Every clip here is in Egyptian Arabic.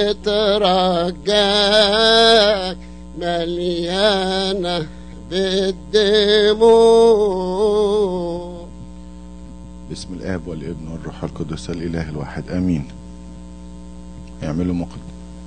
بترجاك مليانة بالدموع باسم الاب والابن والروح القدس الاله الواحد امين يعملوا مقدم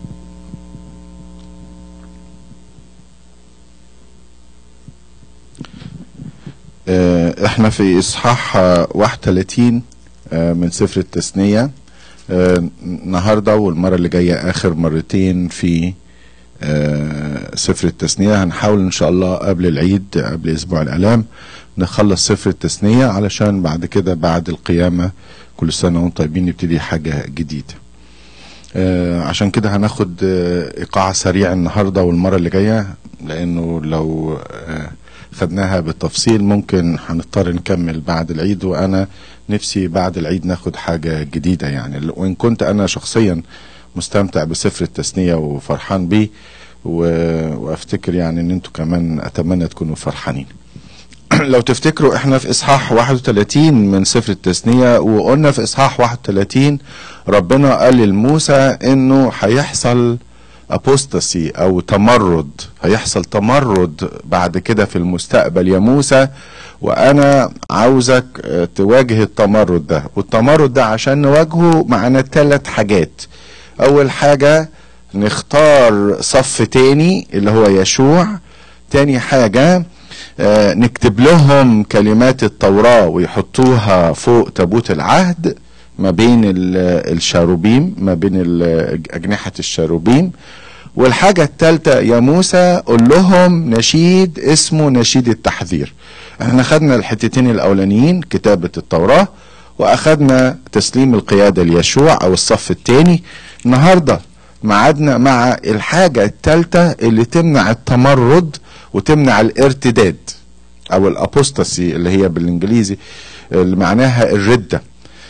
آه، احنا في اصحاح آه، 31 آه، من سفر التثنية آه، النهاردة والمرة اللي جاية اخر مرتين في آه، سفر التثنية هنحاول ان شاء الله قبل العيد قبل اسبوع الالام نخلص سفر التثنية علشان بعد كده بعد القيامة كل سنة وانتم طيبين نبتدي حاجة جديدة آه، عشان كده هناخد آه، ايقاع سريع النهارده والمره اللي جايه لانه لو آه، خدناها بالتفصيل ممكن هنضطر نكمل بعد العيد وانا نفسي بعد العيد ناخد حاجه جديده يعني وان كنت انا شخصيا مستمتع بسفر التثنيه وفرحان بيه و- وافتكر يعني ان انتوا كمان اتمنى تكونوا فرحانين لو تفتكروا احنا في اصحاح 31 من سفر التثنية وقلنا في اصحاح 31 ربنا قال لموسى انه هيحصل ابوستاسي او تمرد هيحصل تمرد بعد كده في المستقبل يا موسى وانا عاوزك اه، تواجه التمرد ده والتمرد ده عشان نواجهه معانا ثلاث حاجات اول حاجة نختار صف تاني اللي هو يشوع تاني حاجة آه، نكتب لهم كلمات التوراة ويحطوها فوق تابوت العهد ما بين ال- الشاروبيم ما بين ال- أجنحة الشاروبيم والحاجة الثالثة يا موسى قول لهم نشيد اسمه نشيد التحذير احنا خدنا الحتتين الأولانيين كتابة التوراة وأخدنا تسليم القيادة ليشوع أو الصف الثاني النهاردة معادنا مع الحاجة الثالثة اللي تمنع التمرد وتمنع الارتداد او الابوستاسي اللي هي بالانجليزي اللي معناها الردة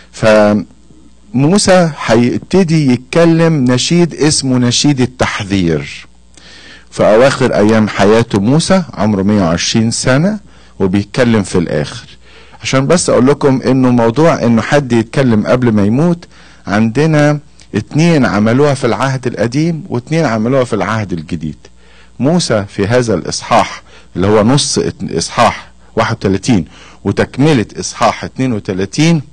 فموسى هيبتدي يتكلم نشيد اسمه نشيد التحذير في اواخر ايام حياته موسى عمره 120 سنة وبيتكلم في الاخر عشان بس اقول لكم انه موضوع انه حد يتكلم قبل ما يموت عندنا اتنين عملوها في العهد القديم واتنين عملوها في العهد الجديد موسى في هذا الاصحاح اللي هو نص ات- اصحاح 31 وتكملة اصحاح 32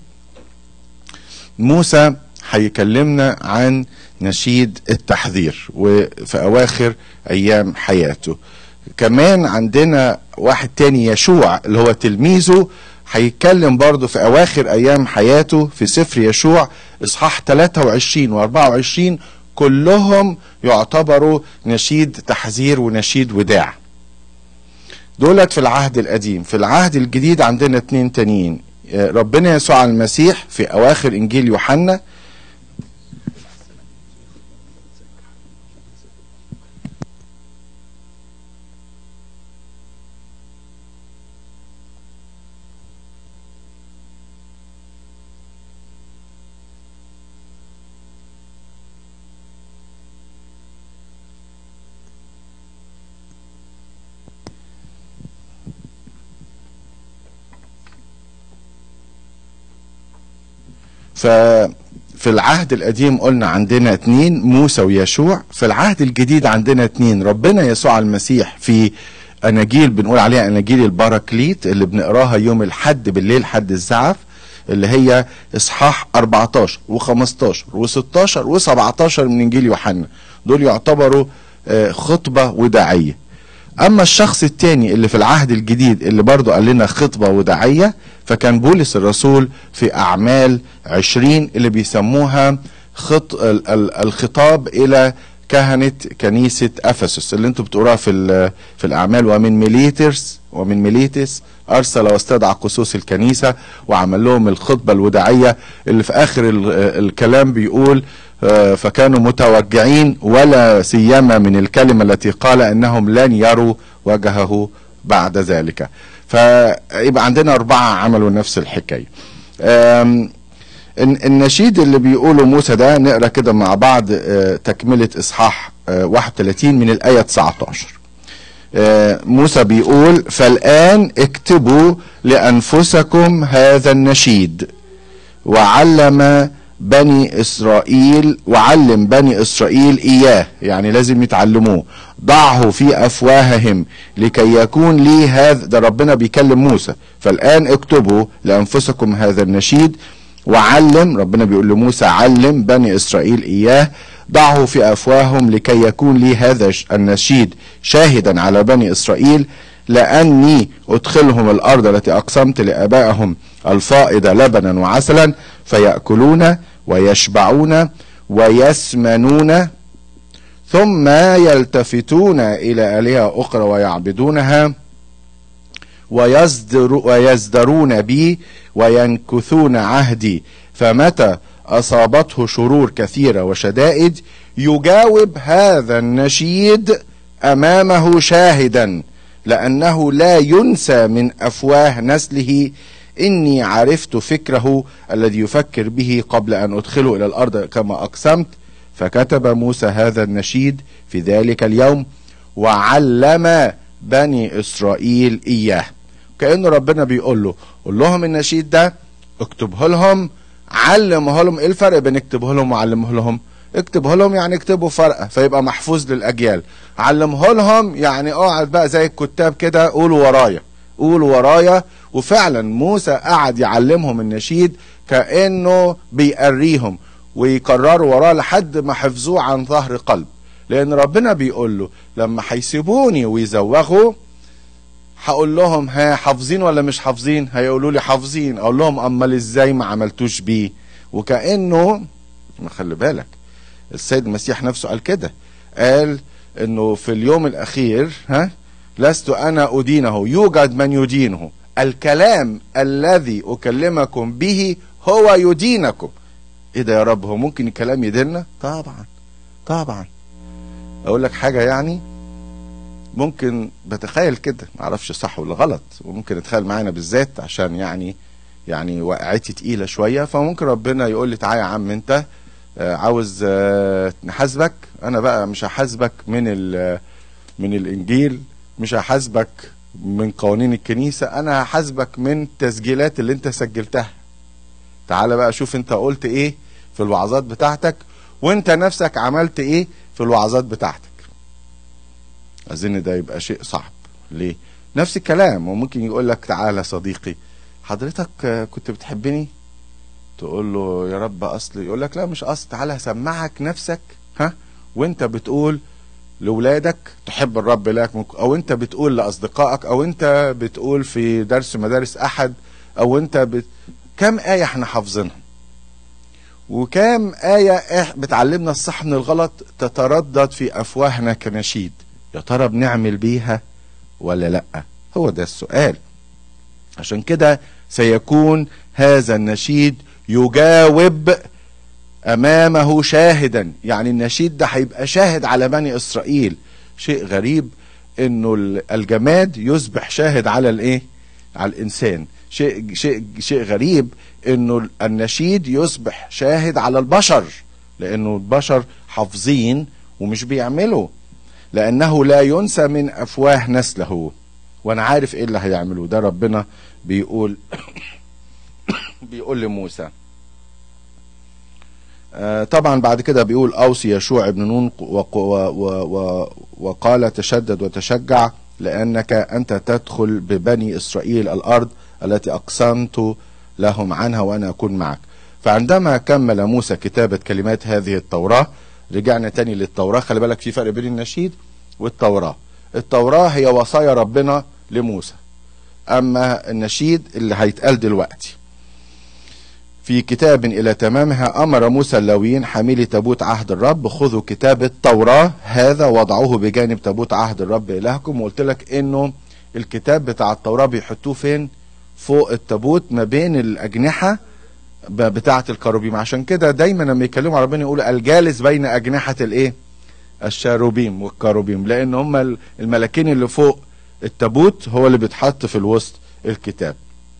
موسى هيكلمنا عن نشيد التحذير وفي اواخر ايام حياته كمان عندنا واحد تاني يشوع اللي هو تلميذه هيتكلم برضه في اواخر ايام حياته في سفر يشوع اصحاح 23 و24 كلهم يعتبروا نشيد تحذير ونشيد وداع دولت في العهد القديم في العهد الجديد عندنا اتنين تانيين آه، ربنا يسوع المسيح في اواخر انجيل يوحنا ففي العهد القديم قلنا عندنا اتنين موسى ويشوع في العهد الجديد عندنا اتنين ربنا يسوع المسيح في اناجيل بنقول عليها اناجيل البراكليت اللي بنقراها يوم الحد بالليل حد الزعف اللي هي اصحاح 14 و15 و16 و17 من انجيل يوحنا دول يعتبروا آه، خطبه وداعيه اما الشخص التاني اللي في العهد الجديد اللي برضو قال لنا خطبة وداعية فكان بولس الرسول في اعمال عشرين اللي بيسموها خط ال- ال- الخطاب الى كهنة كنيسة افسس اللي انتوا بتقروها في ال- في الاعمال ومن ميليترس ومن ميليتس ارسل واستدعى قصوص الكنيسة وعمل لهم الخطبة الوداعية اللي في اخر ال- الكلام بيقول آه، فكانوا متوجعين ولا سيما من الكلمة التي قال انهم لن يروا وجهه بعد ذلك فيبقى عندنا اربعة عملوا نفس الحكاية آم، الن- النشيد اللي بيقوله موسى ده نقرا كده مع بعض آه، تكملة اصحاح آه، 31 من الآية 19 آه، موسى بيقول فالآن اكتبوا لأنفسكم هذا النشيد وعلم بني اسرائيل وعلم بني اسرائيل اياه يعني لازم يتعلموه ضعه في افواههم لكي يكون لي هذا ده ربنا بيكلم موسى فالان اكتبوا لانفسكم هذا النشيد وعلم ربنا بيقول لموسى علم بني اسرائيل اياه ضعه في افواههم لكي يكون لي هذا النشيد شاهدا على بني اسرائيل لاني ادخلهم الارض التي اقسمت لابائهم الفائضه لبنا وعسلا فياكلون ويشبعون ويسمنون ثم يلتفتون الى الهه اخرى ويعبدونها ويزدر ويزدرون بي وينكثون عهدي فمتى اصابته شرور كثيره وشدائد يجاوب هذا النشيد امامه شاهدا لانه لا ينسى من افواه نسله اني عرفت فكره الذي يفكر به قبل ان ادخله الى الارض كما اقسمت فكتب موسى هذا النشيد في ذلك اليوم وعلم بني اسرائيل اياه كأن ربنا بيقول له قول لهم النشيد ده اكتبه لهم علمه لهم ايه الفرق بين اكتبه لهم وعلمه لهم اكتبه لهم يعني اكتبه فرقه فيبقى محفوظ للاجيال علمه لهم يعني اقعد بقى زي الكتاب كده قولوا ورايا قولوا ورايا وفعلا موسى قعد يعلمهم النشيد كانه بيقريهم ويكرروا وراه لحد ما حفظوه عن ظهر قلب لان ربنا بيقول له لما هيسيبوني ويزوغوا هقول لهم ها حافظين ولا مش حافظين هيقولوا لي حافظين اقول لهم امال ازاي ما عملتوش بيه وكانه ما خلي بالك السيد المسيح نفسه قال كده قال انه في اليوم الاخير ها لست انا ادينه يوجد من يدينه الكلام الذي اكلمكم به هو يدينكم ايه ده يا رب هو ممكن الكلام يديننا طبعا طبعا اقول لك حاجه يعني ممكن بتخيل كده معرفش صح ولا غلط وممكن اتخيل معانا بالذات عشان يعني يعني وقعتي تقيله شويه فممكن ربنا يقول لي تعالى يا عم انت آه، عاوز آه، نحاسبك انا بقى مش هحاسبك من ال- من الانجيل مش هحاسبك من قوانين الكنيسه انا هحاسبك من التسجيلات اللي انت سجلتها تعالى بقى شوف انت قلت ايه في الوعظات بتاعتك وانت نفسك عملت ايه في الوعظات بتاعتك اظن ده يبقى شيء صعب ليه نفس الكلام وممكن يقول لك تعالى صديقي حضرتك آه، كنت بتحبني تقول له يا رب اصل يقول لك لا مش اصل تعالى هسمعك نفسك ها وانت بتقول لاولادك تحب الرب لك او انت بتقول لاصدقائك او انت بتقول في درس مدارس احد او انت بت... كم ايه احنا حافظينها وكام آية إح- بتعلمنا الصح من الغلط تتردد في أفواهنا كنشيد يا ترى بنعمل بيها ولا لأ هو ده السؤال عشان كده سيكون هذا النشيد يجاوب أمامه شاهدا يعني النشيد ده هيبقى شاهد على بني إسرائيل شيء غريب إنه ال- الجماد يصبح شاهد على الإيه على الإنسان شيء شيء شيء غريب انه النشيد يصبح شاهد على البشر لانه البشر حافظين ومش بيعملوا لانه لا ينسى من افواه نسله وانا عارف ايه اللي هيعملوه ده ربنا بيقول بيقول لموسى آه، طبعا بعد كده بيقول اوصي يشوع ابن نون وق- و- و- و- وقال تشدد وتشجع لانك انت تدخل ببني اسرائيل الارض التي اقسمت لهم عنها وانا اكون معك فعندما كمل موسى كتابه كلمات هذه التوراه رجعنا تاني للتوراه خلي بالك في فرق بين النشيد والتوراه التوراه هي وصايا ربنا لموسى اما النشيد اللي هيتقال دلوقتي في كتاب إلى تمامها أمر موسى اللاويين حاملي تابوت عهد الرب خذوا كتاب التوراة هذا وضعوه بجانب تابوت عهد الرب إلهكم وقلت لك إنه الكتاب بتاع التوراة بيحطوه فين فوق التابوت ما بين الأجنحة ب- بتاعة الكروبيم عشان كده دايما لما يتكلموا عن ربنا يقولوا الجالس بين أجنحة الإيه الشاروبيم والكروبيم لأن هم ال- الملاكين اللي فوق التابوت هو اللي بيتحط في الوسط الكتاب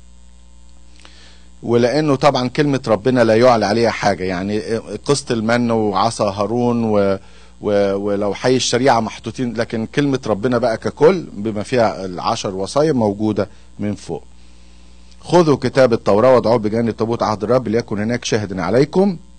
ولانه طبعا كلمه ربنا لا يعلى عليها حاجه يعني قصه المن وعصا هارون و و ولو حي الشريعه محطوطين لكن كلمه ربنا بقى ككل بما فيها العشر وصايا موجوده من فوق خذوا كتاب التوراه وضعوه بجانب تابوت عهد الرب ليكن هناك شاهد عليكم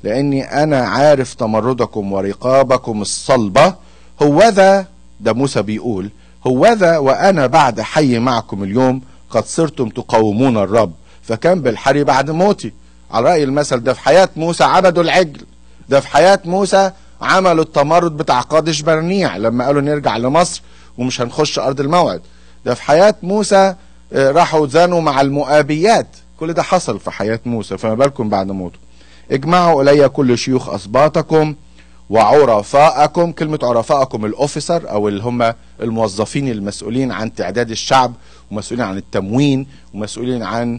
لاني انا عارف تمردكم ورقابكم الصلبه هوذا ده موسى بيقول هوذا وانا بعد حي معكم اليوم قد صرتم تقاومون الرب فكان بالحري بعد موتي على راي المثل ده في حياه موسى عبدوا العجل ده في حياه موسى عملوا التمرد بتاع قادش برنيع لما قالوا نرجع لمصر ومش هنخش ارض الموعد ده في حياه موسى آه، راحوا زانوا مع المؤابيات كل ده حصل في حياه موسى فما بالكم بعد موته اجمعوا الي كل شيوخ اسباطكم وعرفاءكم كلمة عرفاءكم الأوفيسر أو اللي هم الموظفين المسؤولين عن تعداد الشعب ومسؤولين عن التموين ومسؤولين عن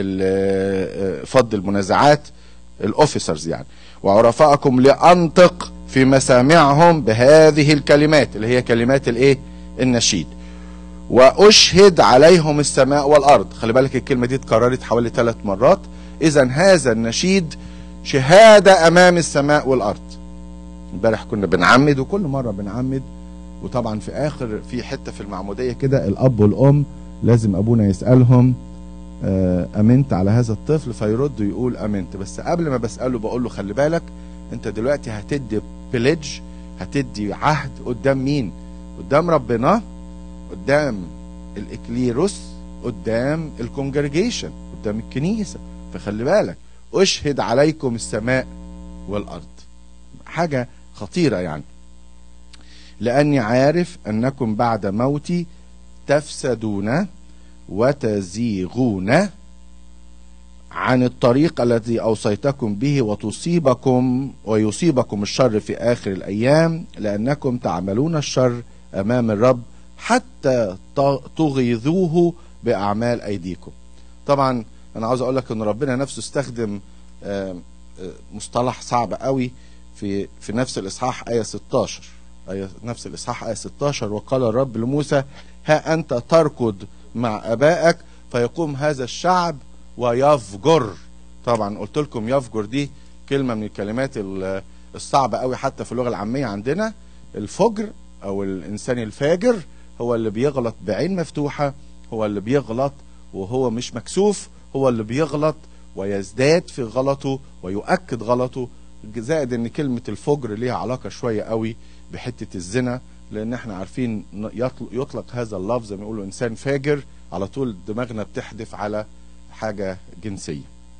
ال- فض المنازعات الأوفيسرز يعني وعرفاءكم لأنطق في مسامعهم بهذه الكلمات اللي هي كلمات الإيه النشيد واشهد عليهم السماء والارض خلي بالك الكلمه دي اتكررت حوالي ثلاث مرات اذا هذا النشيد شهاده امام السماء والارض امبارح كنا بنعمد وكل مره بنعمد وطبعا في اخر في حته في المعموديه كده الاب والام لازم ابونا يسالهم آه، امنت على هذا الطفل فيرد يقول امنت بس قبل ما بساله بقول له خلي بالك انت دلوقتي هتدي بليدج هتدي عهد قدام مين قدام ربنا قدام الاكليروس قدام الكونجرجيشن قدام الكنيسه فخلي بالك اشهد عليكم السماء والارض حاجه خطيره يعني لاني عارف انكم بعد موتي تفسدون وتزيغون عن الطريق الذي اوصيتكم به وتصيبكم ويصيبكم الشر في اخر الايام لانكم تعملون الشر امام الرب حتى ت- تغيظوه باعمال ايديكم. طبعا انا عاوز اقول لك ان ربنا نفسه استخدم آم، آه، مصطلح صعب قوي في في نفس الاصحاح ايه 16 ايه نفس الاصحاح ايه 16 وقال الرب لموسى ها انت تركض مع ابائك فيقوم هذا الشعب ويفجر طبعا قلت لكم يفجر دي كلمه من الكلمات ال- الصعبه قوي حتى في اللغه العاميه عندنا الفجر او الانسان الفاجر هو اللي بيغلط بعين مفتوحه هو اللي بيغلط وهو مش مكسوف هو اللي بيغلط ويزداد في غلطه ويؤكد غلطه زائد ان كلمه الفجر ليها علاقه شويه قوي بحته الزنا لان احنا عارفين ن- يطل- يطلق هذا اللفظ زي ما يقولوا انسان فاجر على طول دماغنا بتحدف على حاجه جنسيه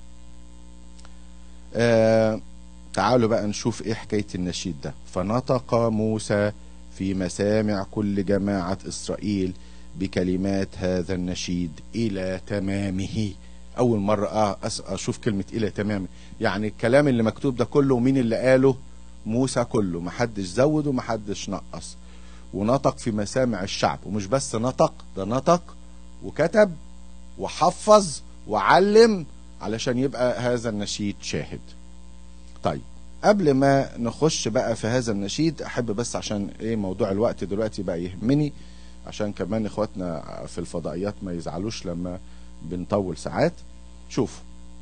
آه تعالوا بقى نشوف ايه حكايه النشيد ده فنطق موسى في مسامع كل جماعه اسرائيل بكلمات هذا النشيد الى تمامه اول مره آه أس- اشوف كلمه الى تمامه يعني الكلام اللي مكتوب ده كله مين اللي قاله موسى كله محدش زود ومحدش نقص ونطق في مسامع الشعب ومش بس نطق ده نطق وكتب وحفظ وعلم علشان يبقى هذا النشيد شاهد طيب قبل ما نخش بقى في هذا النشيد احب بس عشان ايه موضوع الوقت دلوقتي بقى يهمني عشان كمان اخواتنا في الفضائيات ما يزعلوش لما بنطول ساعات شوف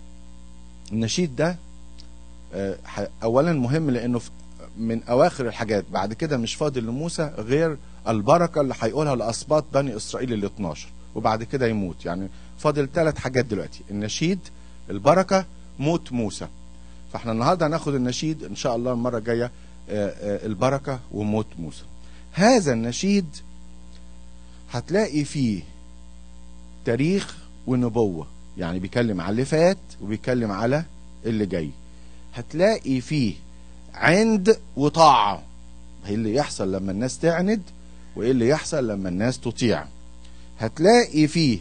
النشيد ده آه، ح- اولا مهم لانه في- من اواخر الحاجات بعد كده مش فاضل لموسى غير البركه اللي هيقولها لاسباط بني اسرائيل ال 12 وبعد كده يموت يعني فاضل ثلاث حاجات دلوقتي النشيد البركه موت موسى فاحنا النهارده هناخد النشيد ان شاء الله المره الجايه آه، آه، البركه وموت موسى هذا النشيد هتلاقي فيه تاريخ ونبوه يعني بيتكلم على اللي فات وبيتكلم على اللي جاي هتلاقي فيه عند وطاعه ايه اللي يحصل لما الناس تعند وايه اللي يحصل لما الناس تطيع هتلاقي فيه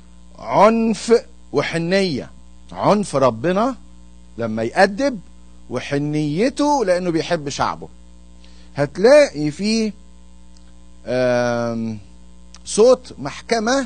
عنف وحنيه عنف ربنا لما يأدب وحنيته لانه بيحب شعبه هتلاقي فيه آم، صوت محكمه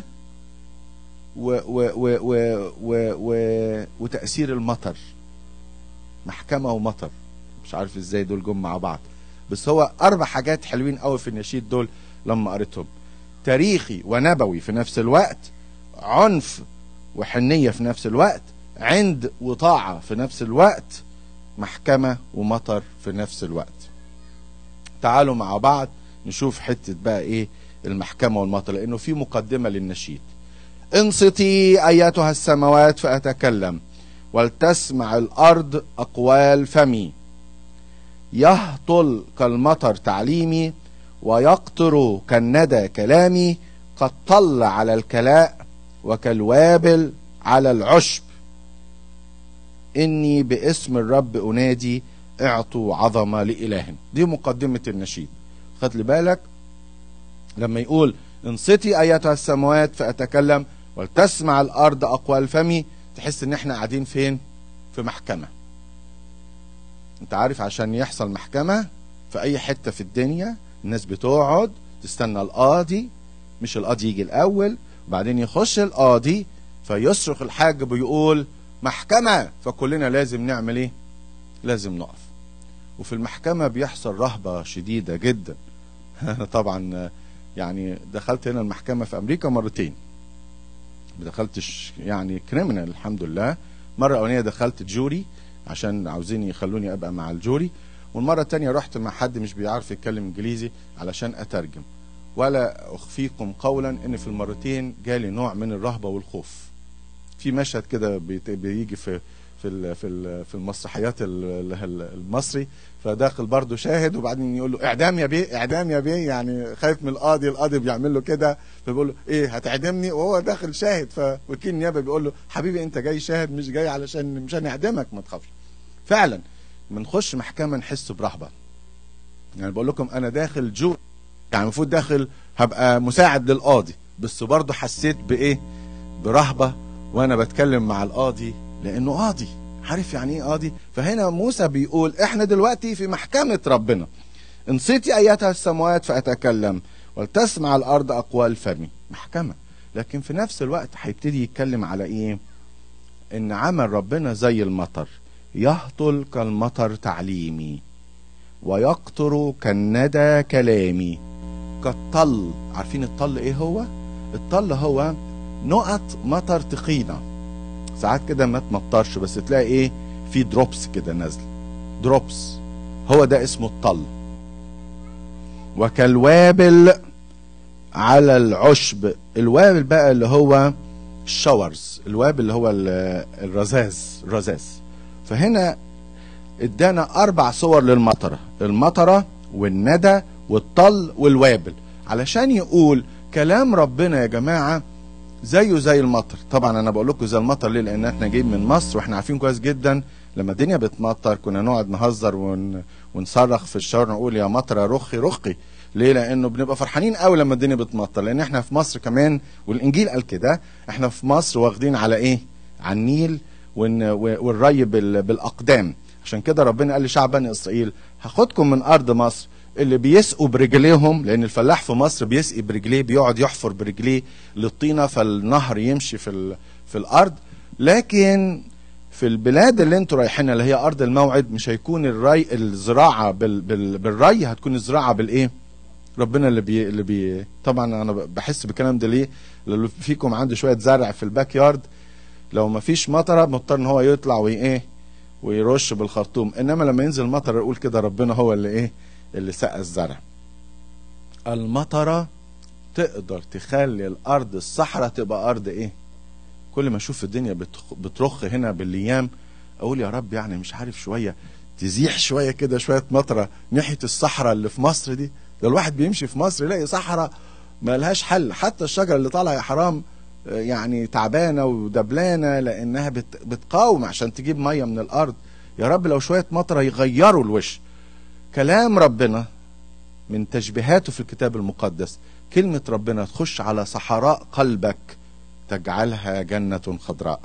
و و و و و و وتأثير المطر محكمة ومطر مش عارف ازاي دول جم مع بعض بس هو أربع حاجات حلوين قوي في النشيد دول لما قريتهم تاريخي ونبوي في نفس الوقت عنف وحنية في نفس الوقت عند وطاعة في نفس الوقت محكمة ومطر في نفس الوقت تعالوا مع بعض نشوف حتة بقى ايه المحكمة والمطر لانه في مقدمة للنشيد انصتي ايتها السماوات فاتكلم ولتسمع الأرض أقوال فمي يهطل كالمطر تعليمي ويقطر كالندى كلامي قد طل على الكلاء وكالوابل على العشب إني باسم الرب أنادي اعطوا عظمة لإله دي مقدمة النشيد خد لي بالك لما يقول انصتي ايتها السماوات فاتكلم ولتسمع الارض اقوال فمي تحس ان احنا قاعدين فين في محكمه انت عارف عشان يحصل محكمه في اي حته في الدنيا الناس بتقعد تستنى القاضي مش القاضي يجي الاول وبعدين يخش القاضي فيصرخ الحاج بيقول محكمه فكلنا لازم نعمل ايه لازم نقف وفي المحكمه بيحصل رهبه شديده جدا طبعا يعني دخلت هنا المحكمة في أمريكا مرتين ما دخلتش يعني كريمنال الحمد لله مرة أولانية دخلت جوري عشان عاوزين يخلوني أبقى مع الجوري والمرة التانية رحت مع حد مش بيعرف يتكلم إنجليزي علشان أترجم ولا أخفيكم قولا إن في المرتين جالي نوع من الرهبة والخوف في مشهد كده بيت- بيجي في في ال- في ال- في المسرحيات ال- ال- المصري فداخل برضه شاهد وبعدين يقول له اعدام يا بيه اعدام يا بيه يعني خايف من القاضي القاضي بيعمل له كده فبيقول له ايه هتعدمني وهو داخل شاهد فوكيل النيابه بيقول له حبيبي انت جاي شاهد مش جاي علشان مش هنعدمك ما تخافش فعلا بنخش محكمه نحس برهبه يعني بقول لكم انا داخل جو يعني المفروض داخل هبقى مساعد للقاضي بس برضه حسيت بايه برهبه وانا بتكلم مع القاضي لانه قاضي عارف يعني ايه قاضي فهنا موسى بيقول احنا دلوقتي في محكمه ربنا انصتي ايتها السماوات فاتكلم ولتسمع الارض اقوال فمي محكمه لكن في نفس الوقت هيبتدي يتكلم على ايه ان عمل ربنا زي المطر يهطل كالمطر تعليمي ويقطر كالندى كلامي كالطل عارفين الطل ايه هو الطل هو نقط مطر تخينه ساعات كده ما تمطرش بس تلاقي ايه في دروبس كده نازله دروبس هو ده اسمه الطل وكالوابل على العشب الوابل بقى اللي هو الشاورز الوابل اللي هو ال- الرذاذ الرذاذ فهنا ادانا اربع صور للمطره المطره والندى والطل والوابل علشان يقول كلام ربنا يا جماعه زيه زي المطر طبعا انا بقول لكم زي المطر ليه لان احنا جايين من مصر واحنا عارفين كويس جدا لما الدنيا بتمطر كنا نقعد نهزر ون... ونصرخ في الشارع نقول يا مطر رخي رخي ليه لانه بنبقى فرحانين قوي لما الدنيا بتمطر لان احنا في مصر كمان والانجيل قال كده احنا في مصر واخدين على ايه على النيل ون... و- والري بال... بالاقدام عشان كده ربنا قال لشعب بني اسرائيل هاخدكم من ارض مصر اللي بيسقوا برجليهم لان الفلاح في مصر بيسقي برجليه بيقعد يحفر برجليه للطينه فالنهر يمشي في ال... في الارض لكن في البلاد اللي انتوا رايحينها اللي هي ارض الموعد مش هيكون الري الزراعه بال... بال... بالري هتكون الزراعه بالايه ربنا اللي بي... اللي بي طبعا انا بحس بالكلام ده ليه لو فيكم عنده شويه زرع في الباك يارد لو ما فيش مطره مضطر ان هو يطلع وايه ويرش بالخرطوم انما لما ينزل مطر يقول كده ربنا هو اللي ايه اللي سقى الزرع المطره تقدر تخلي الارض الصحراء تبقى ارض ايه كل ما اشوف الدنيا بتخ- بترخ هنا بالايام اقول يا رب يعني مش عارف شويه تزيح شويه كده شويه مطره ناحيه الصحراء اللي في مصر دي ده الواحد بيمشي في مصر يلاقي صحراء ما لهاش حل حتى الشجره اللي طالعه يا حرام آه، يعني تعبانه ودبلانه لانها بت بتقاوم عشان تجيب ميه من الارض يا رب لو شويه مطره يغيروا الوش كلام ربنا من تشبيهاته في الكتاب المقدس كلمة ربنا تخش على صحراء قلبك تجعلها جنة خضراء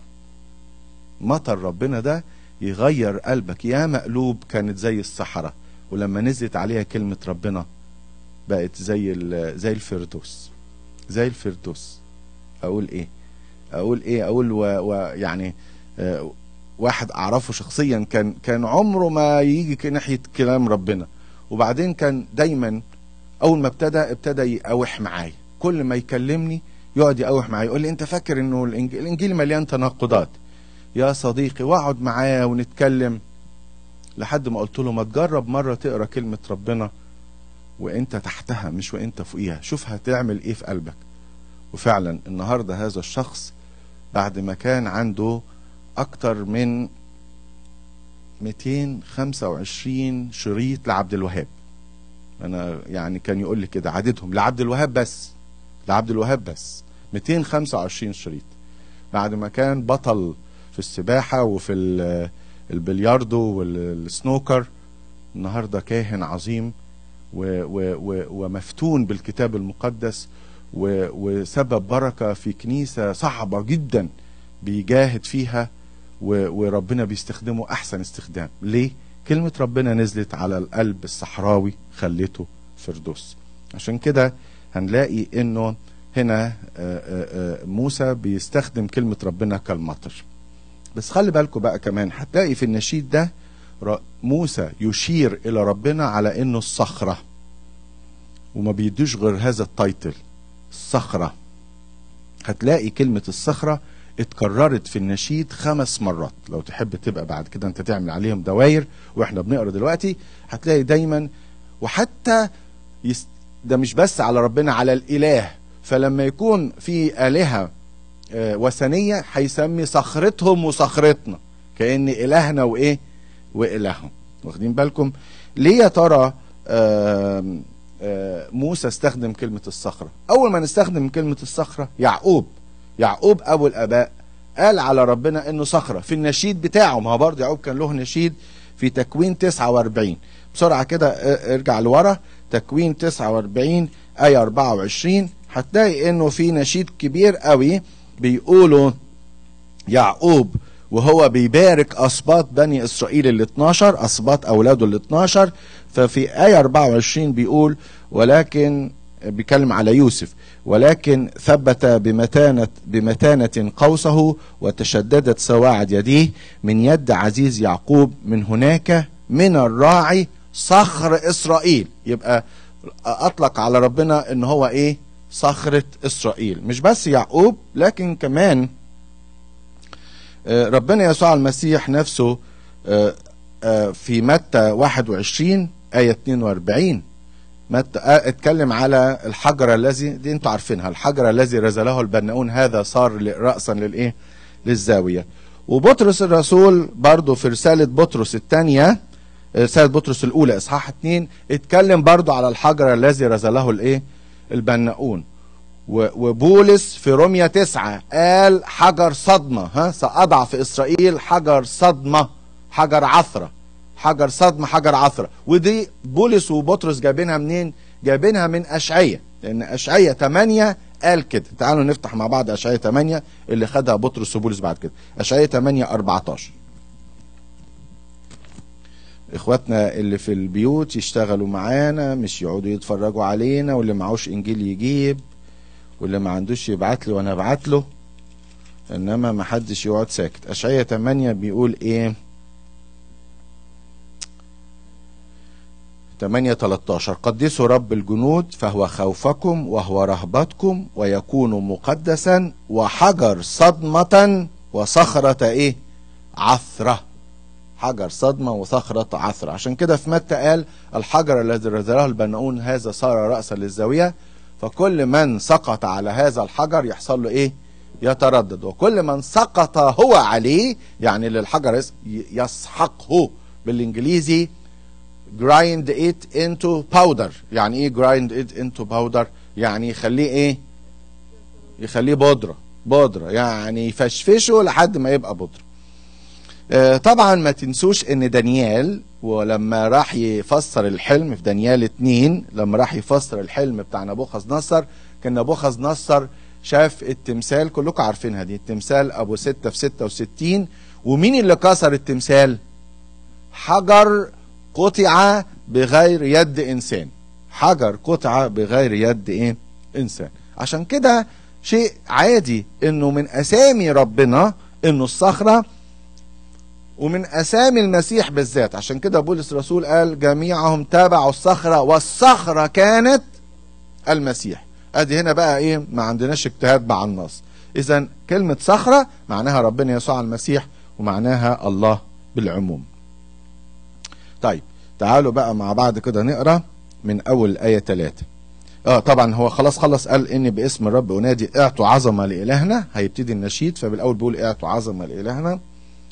مطر ربنا ده يغير قلبك يا مقلوب كانت زي الصحراء ولما نزلت عليها كلمة ربنا بقت زي ال- زي الفردوس زي الفردوس اقول ايه اقول ايه اقول و, و يعني آه واحد اعرفه شخصيا كان كان عمره ما يجي ك- ناحيه كلام ربنا وبعدين كان دايما اول ما ابتدى ابتدى يقاوح معايا كل ما يكلمني يقعد يقاوح معايا يقول لي انت فاكر انه الانجيل, الإنجيل مليان تناقضات يا صديقي واقعد معاه ونتكلم لحد ما قلت له ما تجرب مره تقرا كلمه ربنا وانت تحتها مش وانت فوقيها شوف هتعمل ايه في قلبك وفعلا النهارده هذا الشخص بعد ما كان عنده اكتر من 225 شريط لعبد الوهاب انا يعني كان يقول لي كده عددهم لعبد الوهاب بس لعبد الوهاب بس 225 شريط بعد ما كان بطل في السباحة وفي ال- البلياردو والسنوكر النهاردة كاهن عظيم و و و ومفتون بالكتاب المقدس و وسبب بركة في كنيسة صعبة جدا بيجاهد فيها و وربنا بيستخدمه أحسن استخدام ليه؟ كلمة ربنا نزلت على القلب الصحراوي خلته فردوس عشان كده هنلاقي انه هنا آه، آه، آه، موسى بيستخدم كلمة ربنا كالمطر بس خلي بالكم بقى كمان هتلاقي في النشيد ده ر- موسى يشير الى ربنا على انه الصخرة وما بيدوش غير هذا التايتل الصخرة هتلاقي كلمة الصخرة اتكررت في النشيد خمس مرات لو تحب تبقى بعد كده انت تعمل عليهم دواير واحنا بنقرا دلوقتي هتلاقي دايما وحتى يست... ده مش بس على ربنا على الاله فلما يكون في الهه آه، وثنيه هيسمي صخرتهم وصخرتنا كان الهنا وايه والههم واخدين بالكم ليه يا ترى آم، آه، موسى استخدم كلمه الصخره اول ما نستخدم كلمه الصخره يعقوب يعقوب ابو الاباء قال على ربنا انه صخره في النشيد بتاعه ما هو برضه يعقوب كان له نشيد في تكوين 49 بسرعه كده اه، ارجع لورا تكوين 49 ايه 24 هتلاقي انه في نشيد كبير قوي بيقولوا يعقوب وهو بيبارك اسباط بني اسرائيل ال 12 اسباط اولاده ال 12 ففي ايه 24 بيقول ولكن بيتكلم على يوسف ولكن ثبت بمتانة بمتانة قوسه وتشددت سواعد يديه من يد عزيز يعقوب من هناك من الراعي صخر اسرائيل يبقى اطلق على ربنا ان هو ايه صخرة اسرائيل مش بس يعقوب لكن كمان آه، ربنا يسوع المسيح نفسه آه، آه، في متى 21 آية 42 متى آه، اتكلم على الحجر الذي دي انتوا عارفينها الحجر الذي رزله البناؤون هذا صار ل- رأسا للايه للزاوية وبطرس الرسول برضو في رسالة بطرس الثانية رسالة بطرس الأولى إصحاح 2 اتكلم برضو على الحجر الذي رزله الايه البناؤون و- وبولس في روميا تسعة قال حجر صدمة ها سأضع في إسرائيل حجر صدمة حجر عثرة حجر صدمة حجر عثرة ودي بولس وبطرس جايبينها منين جايبينها من أشعية لأن أشعية 8 قال كده تعالوا نفتح مع بعض أشعية 8 اللي خدها بطرس وبولس بعد كده أشعية 8 14 اخواتنا اللي في البيوت يشتغلوا معانا مش يقعدوا يتفرجوا علينا واللي معهوش انجيل يجيب واللي ما عندوش يبعت لي وانا ابعت له انما ما حدش يقعد ساكت اشعياء 8 بيقول ايه 8 13 قدسوا رب الجنود فهو خوفكم وهو رهبتكم ويكون مقدسا وحجر صدمة وصخرة ايه عثرة حجر صدمة وصخرة عثرة عشان كده في متى قال الحجر الذي رزله البناؤون هذا صار رأسا للزاوية فكل من سقط على هذا الحجر يحصل له ايه يتردد وكل من سقط هو عليه يعني اللي الحجر يس- يسحقه بالانجليزي grind it into powder يعني ايه grind it into powder يعني يخليه ايه يخليه بودرة بودرة يعني يفشفشه لحد ما يبقى بودرة آه، طبعا ما تنسوش ان دانيال ولما راح يفسر الحلم في دانيال 2 لما راح يفسر الحلم بتاع نبوخذ نصر كان نبوخذ نصر شاف التمثال كلكم عارفينها دي التمثال ابو ستة في ستة وستين ومين اللي كسر التمثال حجر قطع بغير يد انسان حجر قطع بغير يد ايه انسان عشان كده شيء عادي انه من اسامي ربنا انه الصخره ومن اسامي المسيح بالذات عشان كده بولس الرسول قال جميعهم تابعوا الصخره والصخره كانت المسيح ادي هنا بقى ايه ما عندناش اجتهاد مع النص اذا كلمه صخره معناها ربنا يسوع المسيح ومعناها الله بالعموم طيب تعالوا بقى مع بعض كده نقرا من اول ايه 3 اه طبعا هو خلاص خلص قال اني باسم الرب انادي اعطوا عظمه لالهنا هيبتدي النشيد فبالاول بيقول اعطوا عظمه لالهنا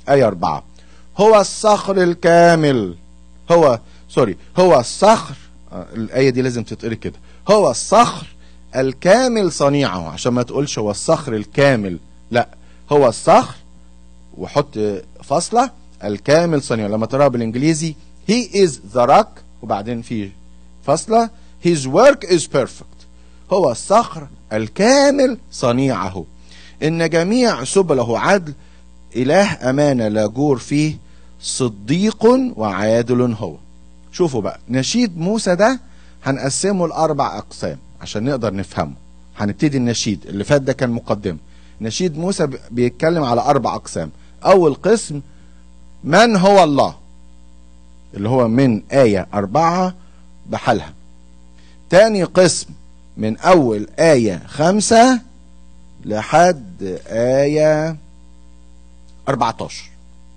آية أربعة هو الصخر الكامل هو سوري هو الصخر آه، الآية دي لازم تتقري كده هو الصخر الكامل صنيعه عشان ما تقولش هو الصخر الكامل لا هو الصخر وحط فاصلة الكامل صنيعه لما تقراها بالانجليزي he is the rock وبعدين في فاصلة his work is perfect هو الصخر الكامل صنيعه إن جميع سبله عدل إله أمانة لا جور فيه صديق وعادل هو شوفوا بقى نشيد موسى ده هنقسمه لأربع أقسام عشان نقدر نفهمه هنبتدي النشيد اللي فات ده كان مقدمة نشيد موسى ب- بيتكلم على أربع أقسام أول قسم من هو الله اللي هو من آية أربعة بحالها تاني قسم من أول آية خمسة لحد آية 14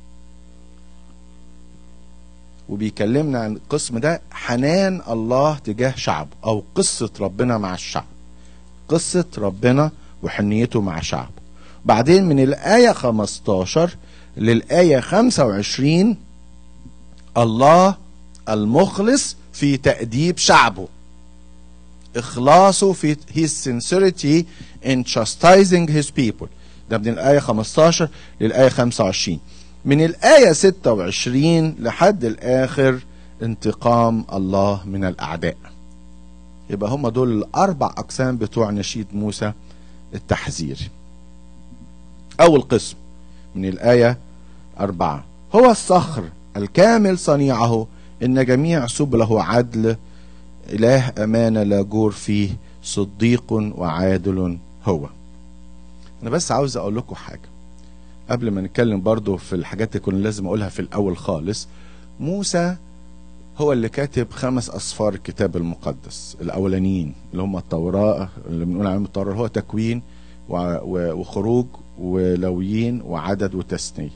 وبيكلمنا عن القسم ده حنان الله تجاه شعبه أو قصة ربنا مع الشعب قصة ربنا وحنيته مع شعبه بعدين من الآية 15 للآية 25 الله المخلص في تأديب شعبه إخلاصه في his sincerity in chastising his people ده من الآية 15 للآية 25 من الآية 26 لحد الآخر انتقام الله من الأعداء يبقى هم دول الأربع أقسام بتوع نشيد موسى التحذير أول قسم من الآية أربعة هو الصخر الكامل صنيعه إن جميع سبله عدل إله أمانة لا جور فيه صديق وعادل هو أنا بس عاوز أقول لكم حاجة قبل ما نتكلم برضو في الحاجات اللي كنا لازم أقولها في الأول خالص موسى هو اللي كاتب خمس أصفار الكتاب المقدس الأولانيين اللي هم التوراة اللي بنقول عليهم التوراة هو تكوين و- و- وخروج ولويين وعدد وتثنية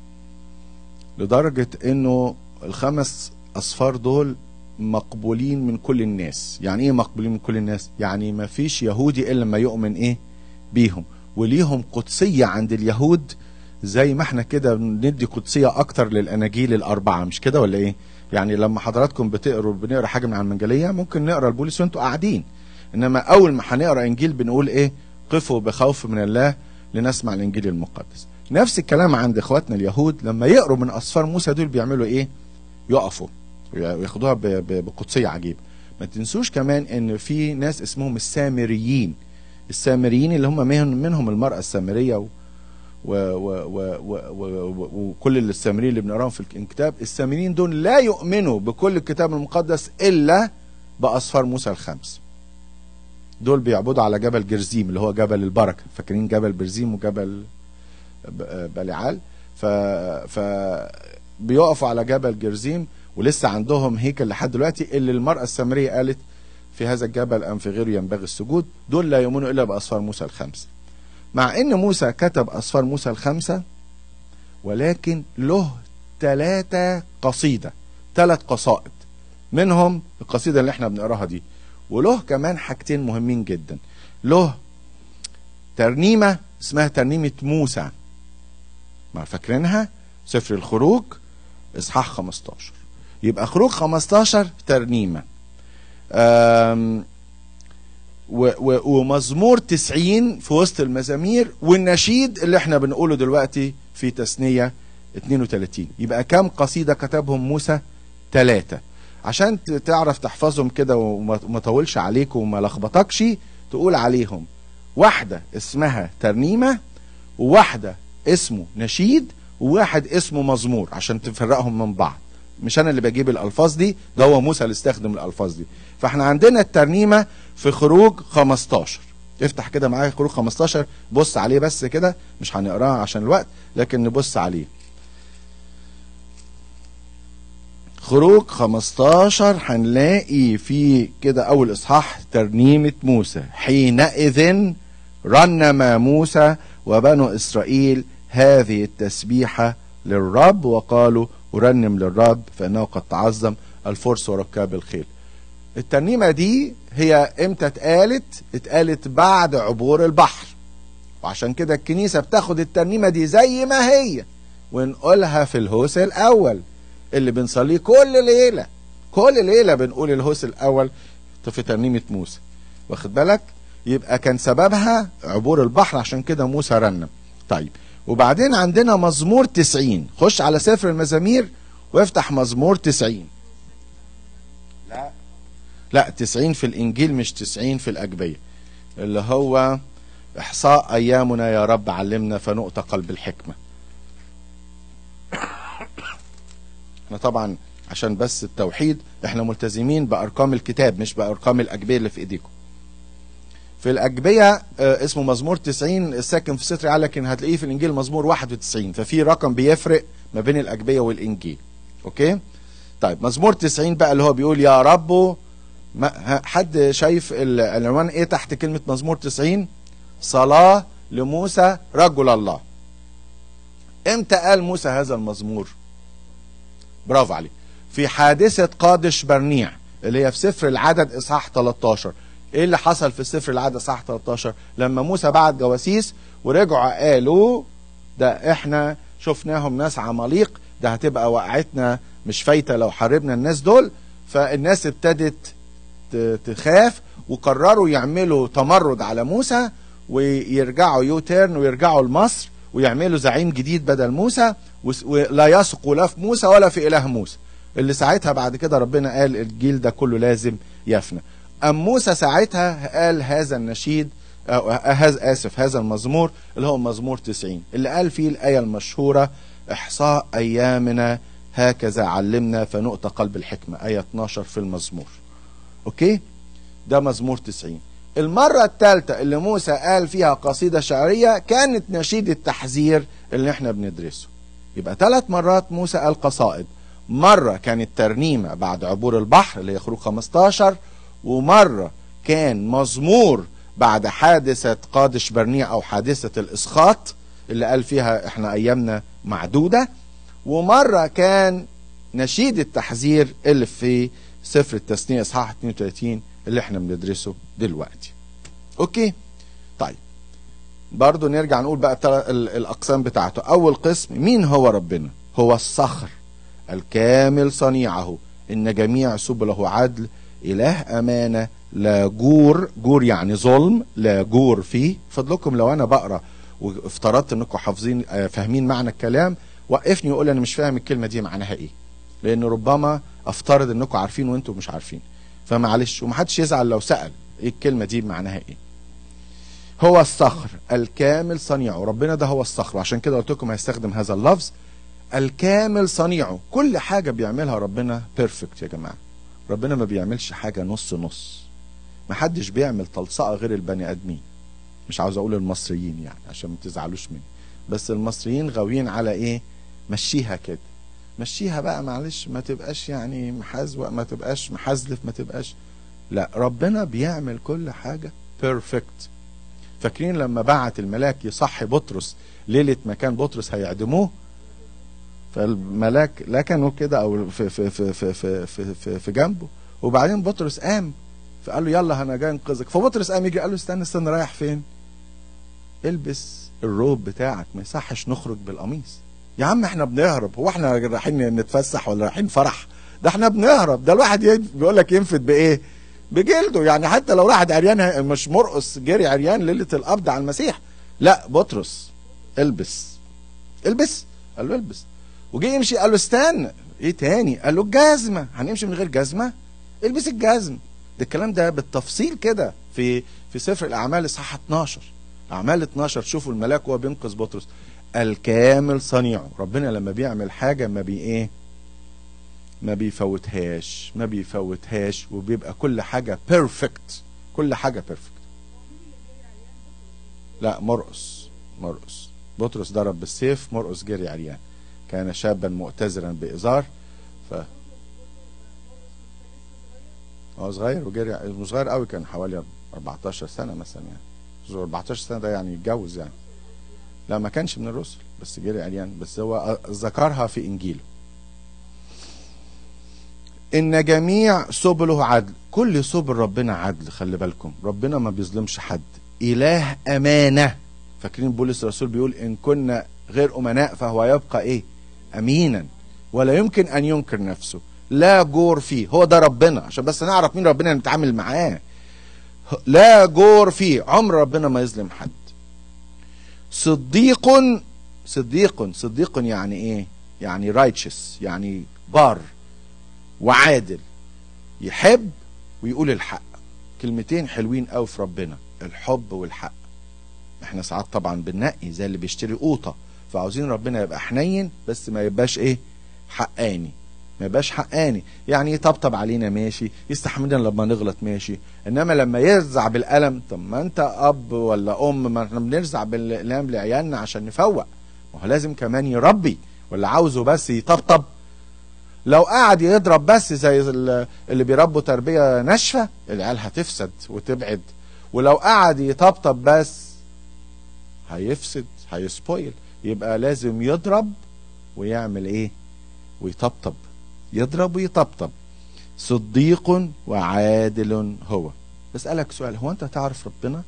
لدرجة انه الخمس اصفار دول مقبولين من كل الناس يعني ايه مقبولين من كل الناس يعني ما فيش يهودي الا لما يؤمن ايه بيهم وليهم قدسية عند اليهود زي ما احنا كده ندي قدسية اكتر للاناجيل الاربعة مش كده ولا ايه يعني لما حضراتكم بتقروا بنقرا حاجة من على المنجلية ممكن نقرا البوليس وانتوا قاعدين انما اول ما هنقرا انجيل بنقول ايه قفوا بخوف من الله لنسمع الانجيل المقدس نفس الكلام عند اخواتنا اليهود لما يقروا من اسفار موسى دول بيعملوا ايه يقفوا وياخدوها ب- ب- بقدسيه عجيبه ما تنسوش كمان ان في ناس اسمهم السامريين السامريين اللي هم منهم, منهم المراه السامريه و و و و و و و وكل السامريين اللي بنقراهم في الكتاب السامريين دول لا يؤمنوا بكل الكتاب المقدس الا باسفار موسى الخمس دول بيعبدوا على جبل جرزيم اللي هو جبل البركه فاكرين جبل برزيم وجبل ب- بلعال ف ف بيقفوا على جبل جرزيم ولسه عندهم هيكل لحد دلوقتي اللي المرأة السامرية قالت في هذا الجبل أم في غيره ينبغي السجود دول لا يؤمنوا إلا بأسفار موسى الخمسة مع إن موسى كتب أسفار موسى الخمسة ولكن له ثلاثة قصيدة ثلاث قصائد منهم القصيدة اللي احنا بنقراها دي وله كمان حاجتين مهمين جدا له ترنيمة اسمها ترنيمة موسى ما فاكرينها سفر الخروج اصحاح 15 يبقى خروج 15 ترنيمة آم، و- و- ومزمور 90 في وسط المزامير والنشيد اللي احنا بنقوله دلوقتي في تثنية 32 يبقى كام قصيدة كتبهم موسى ثلاثة عشان ت- تعرف تحفظهم كده وما وما اطولش عليك وما لخبطكش تقول عليهم واحدة اسمها ترنيمة وواحدة اسمه نشيد وواحد اسمه مزمور عشان تفرقهم من بعض مش انا اللي بجيب الالفاظ دي ده هو موسى اللي استخدم الالفاظ دي فاحنا عندنا الترنيمة في خروج 15 افتح كده معايا خروج 15 بص عليه بس كده مش هنقراه عشان الوقت لكن نبص عليه خروج 15 هنلاقي في كده اول اصحاح ترنيمة موسى حينئذ رنم موسى وبنو اسرائيل هذه التسبيحة للرب وقالوا ارنم للرب فانه قد تعظم الفرس وركاب الخيل الترنيمة دي هي امتى اتقالت اتقالت بعد عبور البحر وعشان كده الكنيسة بتاخد الترنيمة دي زي ما هي ونقولها في الهوس الاول اللي بنصليه كل ليله كل ليله بنقول الهوس الاول في ترنيمه موسى واخد بالك يبقى كان سببها عبور البحر عشان كده موسى رنم طيب وبعدين عندنا مزمور 90 خش على سفر المزامير وافتح مزمور 90 لا لا 90 في الانجيل مش 90 في الاجبيه اللي هو احصاء ايامنا يا رب علمنا فنؤتى قلب الحكمه احنا طبعا عشان بس التوحيد احنا ملتزمين بارقام الكتاب مش بارقام الاجبيه اللي في ايديكم في الأجبية آه، اسمه مزمور 90 الساكن في ستر على لكن هتلاقيه في الإنجيل مزمور 91 ففي رقم بيفرق ما بين الأجبية والإنجيل أوكي طيب مزمور 90 بقى اللي هو بيقول يا رب ما ها- حد شايف ال- العنوان ايه تحت كلمة مزمور 90 صلاة لموسى رجل الله امتى قال موسى هذا المزمور برافو عليك في حادثة قادش برنيع اللي هي في سفر العدد إصحاح 13 ايه اللي حصل في سفر العدد إصحاح 13 لما موسى بعت جواسيس ورجعوا قالوا ده احنا شفناهم ناس عماليق ده هتبقى وقعتنا مش فايتة لو حاربنا الناس دول فالناس ابتدت ت- تخاف وقرروا يعملوا تمرد على موسى ويرجعوا يوتيرن ويرجعوا لمصر ويعملوا زعيم جديد بدل موسى وس- ولا يثقوا لا في موسى ولا في اله موسى اللي ساعتها بعد كده ربنا قال الجيل ده كله لازم يفنى ام موسى ساعتها قال هذا النشيد أو هذا اسف هذا المزمور اللي هو مزمور 90 اللي قال فيه الايه المشهوره احصاء ايامنا هكذا علمنا فنؤتى قلب الحكمه ايه 12 في المزمور اوكي ده مزمور 90 المرة الثالثة اللي موسى قال فيها قصيدة شعرية كانت نشيد التحذير اللي احنا بندرسه يبقى ثلاث مرات موسى قال قصائد مرة كانت ترنيمة بعد عبور البحر اللي هي خروج 15 ومرة كان مزمور بعد حادثة قادش برنيع أو حادثة الإسخاط اللي قال فيها احنا أيامنا معدودة ومرة كان نشيد التحذير اللي في سفر التثنية إصحاح 32 اللي احنا بندرسه دلوقتي اوكي طيب برضو نرجع نقول بقى التل- ال- الأقسام بتاعته أول قسم مين هو ربنا هو الصخر الكامل صنيعه إن جميع سبله عدل إله أمانة لا جور جور يعني ظلم لا جور فيه فضلكم لو أنا بقرأ وافترضت انكم حافظين آه، فاهمين معنى الكلام وقفني وقول انا مش فاهم الكلمه دي معناها ايه لان ربما افترض انكم عارفين وانتم مش عارفين فمعلش ومحدش يزعل لو سال ايه الكلمه دي معناها ايه هو الصخر الكامل صنيعه ربنا ده هو الصخر وعشان كده قلت لكم هيستخدم هذا اللفظ الكامل صنيعه كل حاجه بيعملها ربنا بيرفكت يا جماعه ربنا ما بيعملش حاجه نص نص محدش بيعمل تلصقه غير البني ادمين مش عاوز اقول المصريين يعني عشان ما تزعلوش مني بس المصريين غاويين على ايه مشيها كده مشيها بقى معلش ما تبقاش يعني محازوق ما تبقاش محزلف ما تبقاش لا ربنا بيعمل كل حاجة بيرفكت فاكرين لما بعت الملاك يصحي بطرس ليلة ما كان بطرس هيعدموه فالملاك لكنوا كده او في في في في في في, في, في جنبه وبعدين بطرس قام فقال له يلا انا جاي انقذك فبطرس قام يجي قال له استنى استنى رايح فين البس الروب بتاعك ما يصحش نخرج بالقميص يا عم احنا بنهرب هو احنا رايحين نتفسح ولا رايحين فرح ده احنا بنهرب ده الواحد ين- بيقول لك ينفد بايه بجلده يعني حتى لو راحت عريان مش مرقص جري عريان ليله القبض على المسيح لا بطرس البس البس قال له البس وجي يمشي قال له استنى ايه تاني قال له الجزمه هنمشي من غير جزمه البس الجزم ده الكلام ده بالتفصيل كده في في سفر الاعمال اصحاح 12 اعمال 12 شوفوا الملاك وهو بينقذ بطرس الكامل صنيعه ربنا لما بيعمل حاجه ما بي ايه ما بيفوتهاش ما بيفوتهاش وبيبقى كل حاجه بيرفكت كل حاجه بيرفكت لا مرقص مرقص بطرس ضرب بالسيف مرقص جري عريان كان شابا مؤتزرا بإزار ف هو صغير وجري مش صغير قوي كان حوالي 14 سنة مثلا يعني 14 سنة ده يعني يتجوز يعني لا ما كانش من الرسل بس جري عريان بس هو ذكرها في إنجيله إن جميع سبله عدل كل سبل ربنا عدل خلي بالكم ربنا ما بيظلمش حد إله أمانة فاكرين بولس الرسول بيقول إن كنا غير امناء فهو يبقى ايه امينا ولا يمكن ان ينكر نفسه لا جور فيه هو ده ربنا عشان بس نعرف مين ربنا نتعامل معاه لا جور فيه عمر ربنا ما يظلم حد صديق صديق صديق يعني ايه يعني righteous يعني بار وعادل يحب ويقول الحق كلمتين حلوين قوي في ربنا الحب والحق احنا ساعات طبعا بننقي زي اللي بيشتري قوطه فعاوزين ربنا يبقى حنين بس ما يبقاش ايه حقاني ما يبقاش حقاني يعني يطبطب علينا ماشي يستحملنا لما نغلط ماشي انما لما يرزع بالقلم طب ما انت اب ولا ام ما احنا بنرزع بالقلم لعيالنا عشان نفوق ما هو لازم كمان يربي ولا عاوزه بس يطبطب لو قعد يضرب بس زي اللي بيربوا تربيه ناشفه العيال هتفسد وتبعد ولو قعد يطبطب بس هيفسد هيسبويل يبقى لازم يضرب ويعمل ايه ويطبطب يضرب ويطبطب صديق وعادل هو بسألك سؤال هو انت تعرف ربنا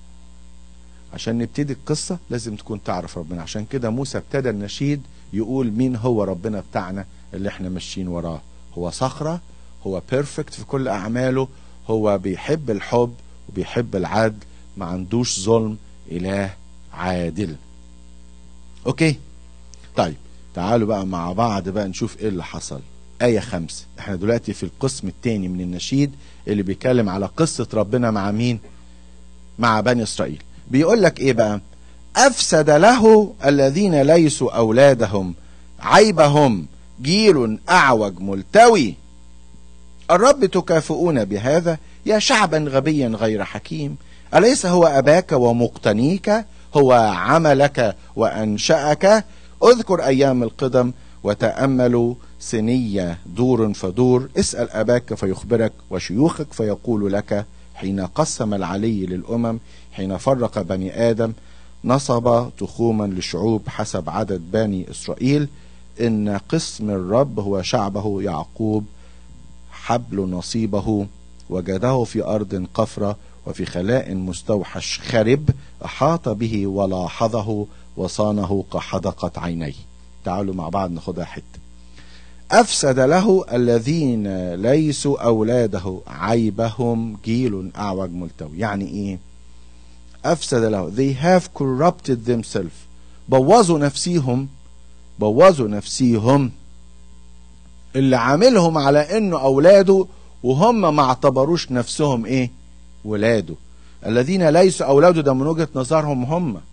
عشان نبتدي القصة لازم تكون تعرف ربنا عشان كده موسى ابتدى النشيد يقول مين هو ربنا بتاعنا اللي احنا ماشيين وراه هو صخرة هو بيرفكت في كل أعماله هو بيحب الحب وبيحب العدل ما عندوش ظلم إله عادل أوكي طيب تعالوا بقى مع بعض بقى نشوف ايه اللي حصل آية خمسة احنا دلوقتي في القسم الثاني من النشيد اللي بيتكلم على قصة ربنا مع مين مع بني إسرائيل بيقول لك ايه بقى أفسد له الذين ليسوا أولادهم عيبهم جيل أعوج ملتوي الرب تكافئون بهذا يا شعبا غبيا غير حكيم أليس هو أباك ومقتنيك هو عملك وأنشأك اذكر أيام القدم وتأملوا سنية دور فدور اسأل أباك فيخبرك وشيوخك فيقول لك حين قسم العلي للأمم حين فرق بني آدم نصب تخوما للشعوب حسب عدد بني إسرائيل إن قسم الرب هو شعبه يعقوب حبل نصيبه وجده في أرض قفرة وفي خلاء مستوحش خرب أحاط به ولاحظه وصانه كحدقة عينيه تعالوا مع بعض ناخدها حتة أفسد له الذين ليسوا أولاده عيبهم جيل أعوج ملتوي يعني إيه أفسد له they have corrupted themselves بوظوا نفسيهم بوظوا نفسيهم اللي عاملهم على انه اولاده وهم ما اعتبروش نفسهم ايه ولاده الذين ليسوا اولاده ده من وجهه نظرهم هم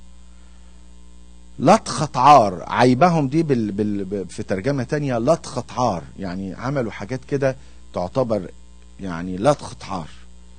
لطخة عار عيبهم دي بال بال في ترجمة تانية لطخة عار يعني عملوا حاجات كده تعتبر يعني لطخة عار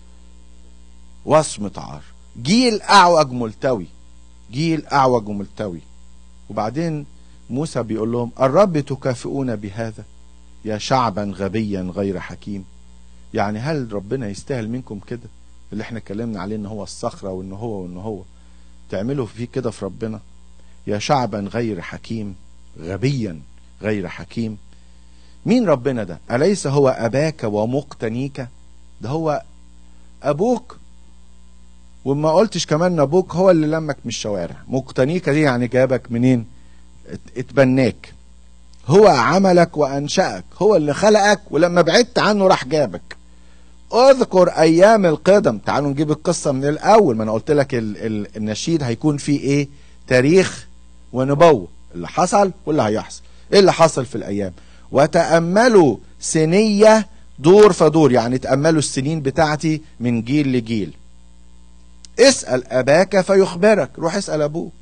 وصمة عار جيل أعوج ملتوي جيل أعوج وملتوي وبعدين موسى بيقول لهم الرب تكافئون بهذا يا شعبا غبيا غير حكيم يعني هل ربنا يستاهل منكم كده اللي احنا اتكلمنا عليه ان هو الصخرة وان هو وان هو تعملوا فيه كده في ربنا يا شعبا غير حكيم غبيا غير حكيم مين ربنا ده أليس هو أباك ومقتنيك ده هو أبوك وما قلتش كمان ان ابوك هو اللي لمك من الشوارع مقتنيك دي يعني جابك منين اتبناك هو عملك وانشأك هو اللي خلقك ولما بعدت عنه راح جابك اذكر ايام القدم تعالوا نجيب القصة من الاول ما انا قلت لك ال ال النشيد هيكون فيه ايه تاريخ ونبوة اللي حصل واللي هيحصل ايه اللي حصل في الايام وتأملوا سنية دور فدور يعني تأملوا السنين بتاعتي من جيل لجيل اسأل أباك فيخبرك روح اسأل أبوك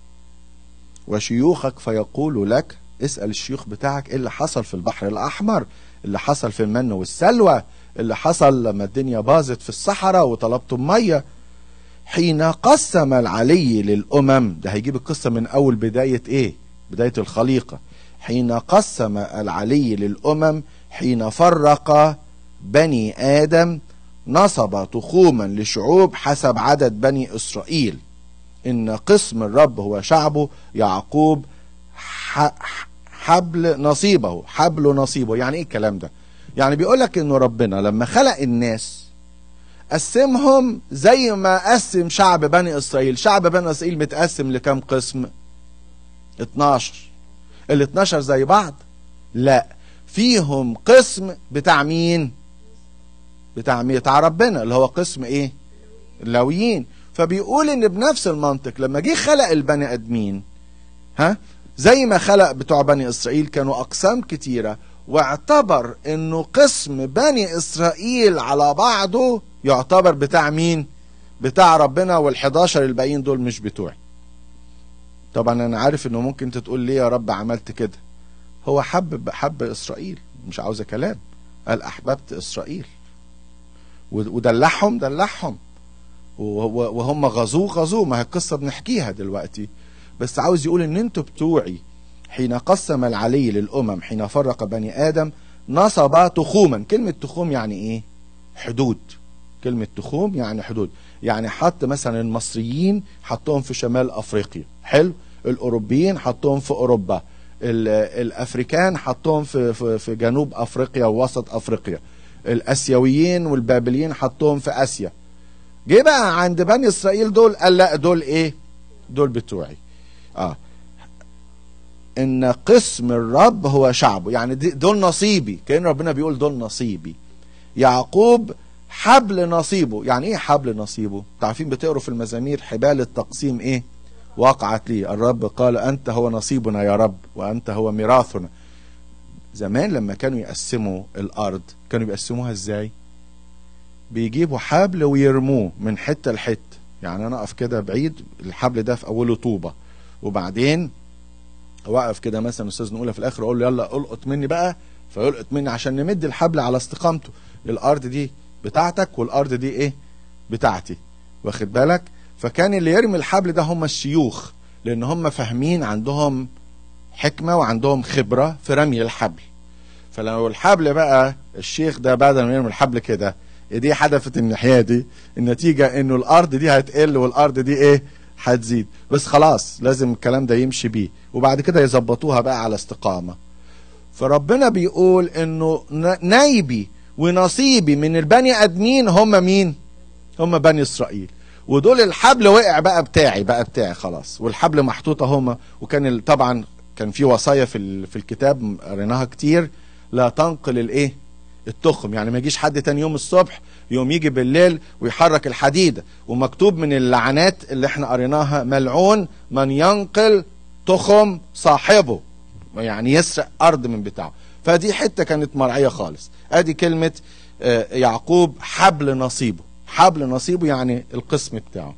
وشيوخك فيقول لك اسأل الشيوخ بتاعك ايه اللي حصل في البحر الأحمر اللي حصل في المن والسلوى اللي حصل لما الدنيا باظت في الصحراء وطلبتم مية حين قسم العلي للأمم ده هيجيب القصة من أول بداية ايه بداية الخليقة حين قسم العلي للأمم حين فرق بني آدم نصب تخوما لشعوب حسب عدد بني إسرائيل إن قسم الرب هو شعبه يعقوب حبل نصيبه حبل نصيبه يعني ايه الكلام ده يعني بيقول لك انه ربنا لما خلق الناس قسمهم زي ما قسم شعب بني اسرائيل شعب بني اسرائيل متقسم لكم قسم 12 ال 12 زي بعض لا فيهم قسم بتاع مين بتاع مين بتاع ربنا اللي هو قسم ايه اللاويين فبيقول ان بنفس المنطق لما جه خلق البني ادمين ها زي ما خلق بتوع بني اسرائيل كانوا اقسام كتيره واعتبر انه قسم بني اسرائيل على بعضه يعتبر بتاع مين بتاع ربنا وال11 الباقيين دول مش بتوعي طبعا انا عارف انه ممكن انت تقول ليه يا رب عملت كده هو حب حب اسرائيل مش عاوزه كلام قال احببت اسرائيل ودلعهم دلعهم وهم غزوه غزوه ما هي القصه بنحكيها دلوقتي بس عاوز يقول ان انتوا بتوعي حين قسم العلي للامم حين فرق بني ادم نصب تخوما كلمه تخوم يعني ايه حدود كلمه تخوم يعني حدود يعني حط مثلا المصريين حطهم في شمال افريقيا حلو الاوروبيين حطهم في اوروبا الافريكان حطهم في, في, في جنوب افريقيا ووسط افريقيا الاسيويين والبابليين حطهم في اسيا جه بقى عند بني اسرائيل دول قال لا دول ايه دول بتوعي اه ان قسم الرب هو شعبه يعني دول نصيبي كان ربنا بيقول دول نصيبي يعقوب حبل نصيبه يعني ايه حبل نصيبه تعرفين بتقروا في المزامير حبال التقسيم ايه وقعت لي الرب قال انت هو نصيبنا يا رب وانت هو ميراثنا زمان لما كانوا يقسموا الارض كانوا بيقسموها ازاي بيجيبوا حبل ويرموه من حته لحته يعني انا اقف كده بعيد الحبل ده في اوله طوبه وبعدين اوقف كده مثلا استاذ نقولها في الاخر اقول له يلا القط مني بقى فيلقط مني عشان نمد الحبل على استقامته الارض دي بتاعتك والارض دي ايه بتاعتي واخد بالك فكان اللي يرمي الحبل ده هم الشيوخ لان هم فاهمين عندهم حكمه وعندهم خبره في رمي الحبل فلو الحبل بقى الشيخ ده بعد ما يرمي الحبل كده ايديه حدفت الناحيه دي النتيجه انه الارض دي هتقل والارض دي ايه هتزيد بس خلاص لازم الكلام ده يمشي بيه وبعد كده يظبطوها بقى على استقامه فربنا بيقول انه نايبي ونصيبي من البني ادمين هم مين هم بني اسرائيل ودول الحبل وقع بقى بتاعي بقى بتاعي خلاص والحبل محطوط هما وكان طبعا كان في وصايا في في الكتاب قريناها كتير لا تنقل الايه التخم يعني ما يجيش حد تاني يوم الصبح يوم يجي بالليل ويحرك الحديده ومكتوب من اللعنات اللي احنا قريناها ملعون من ينقل تخم صاحبه يعني يسرق ارض من بتاعه فدي حته كانت مرعيه خالص ادي كلمه يعقوب حبل نصيبه حبل نصيبه يعني القسم بتاعه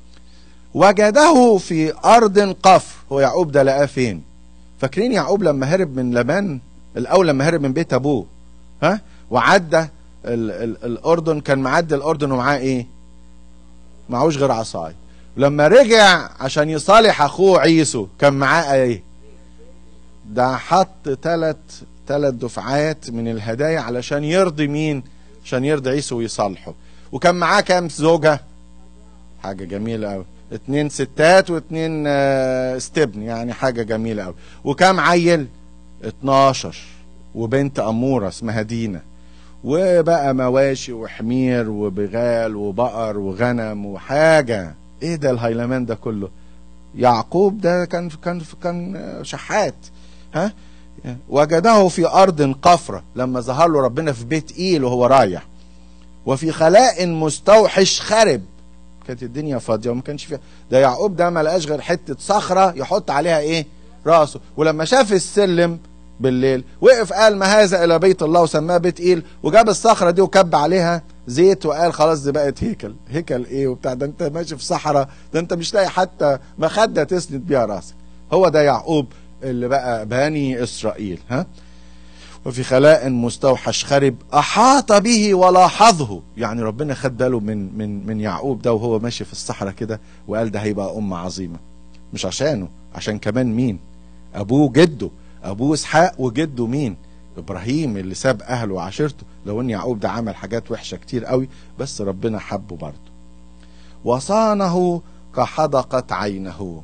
وجده في ارض قفر هو يعقوب ده لقاه فين فاكرين يعقوب لما هرب من لبان الاول لما هرب من بيت ابوه ها وعدى ال ال الاردن كان معدي الاردن ومعاه ايه معهوش غير عصاي لما رجع عشان يصالح اخوه عيسو كان معاه ايه ده حط ثلاث ثلاث دفعات من الهدايا علشان يرضي مين عشان يرضي عيسو ويصالحه وكان معاه كام زوجة حاجة جميلة قوي اتنين ستات واتنين استبن يعني حاجة جميلة قوي وكام عيل 12 وبنت أمورة اسمها دينا وبقى مواشي وحمير وبغال وبقر وغنم وحاجة ايه ده الهيلمان ده كله يعقوب ده كان كان كان شحات ها وجده في ارض قفرة لما ظهر له ربنا في بيت ايل وهو رايح وفي خلاء مستوحش خرب كانت الدنيا فاضيه وما كانش فيها ده يعقوب ده ما لقاش غير حته صخره يحط عليها ايه راسه ولما شاف السلم بالليل وقف قال ما هذا الى بيت الله وسماه بيت ايل وجاب الصخره دي وكب عليها زيت وقال خلاص دي بقت هيكل هيكل ايه وبتاع ده انت ماشي في صحراء ده انت مش لاقي حتى مخده تسند بيها راسك هو ده يعقوب اللي بقى بني اسرائيل ها وفي خلاء مستوحش خرب احاط به ولاحظه يعني ربنا خد باله من من من يعقوب ده وهو ماشي في الصحراء كده وقال ده هيبقى امه عظيمه مش عشانه عشان كمان مين ابوه جده ابوه اسحاق وجده مين ابراهيم اللي ساب اهله وعشيرته لو ان يعقوب ده عمل حاجات وحشه كتير قوي بس ربنا حبه برضه وصانه كحدقة عينه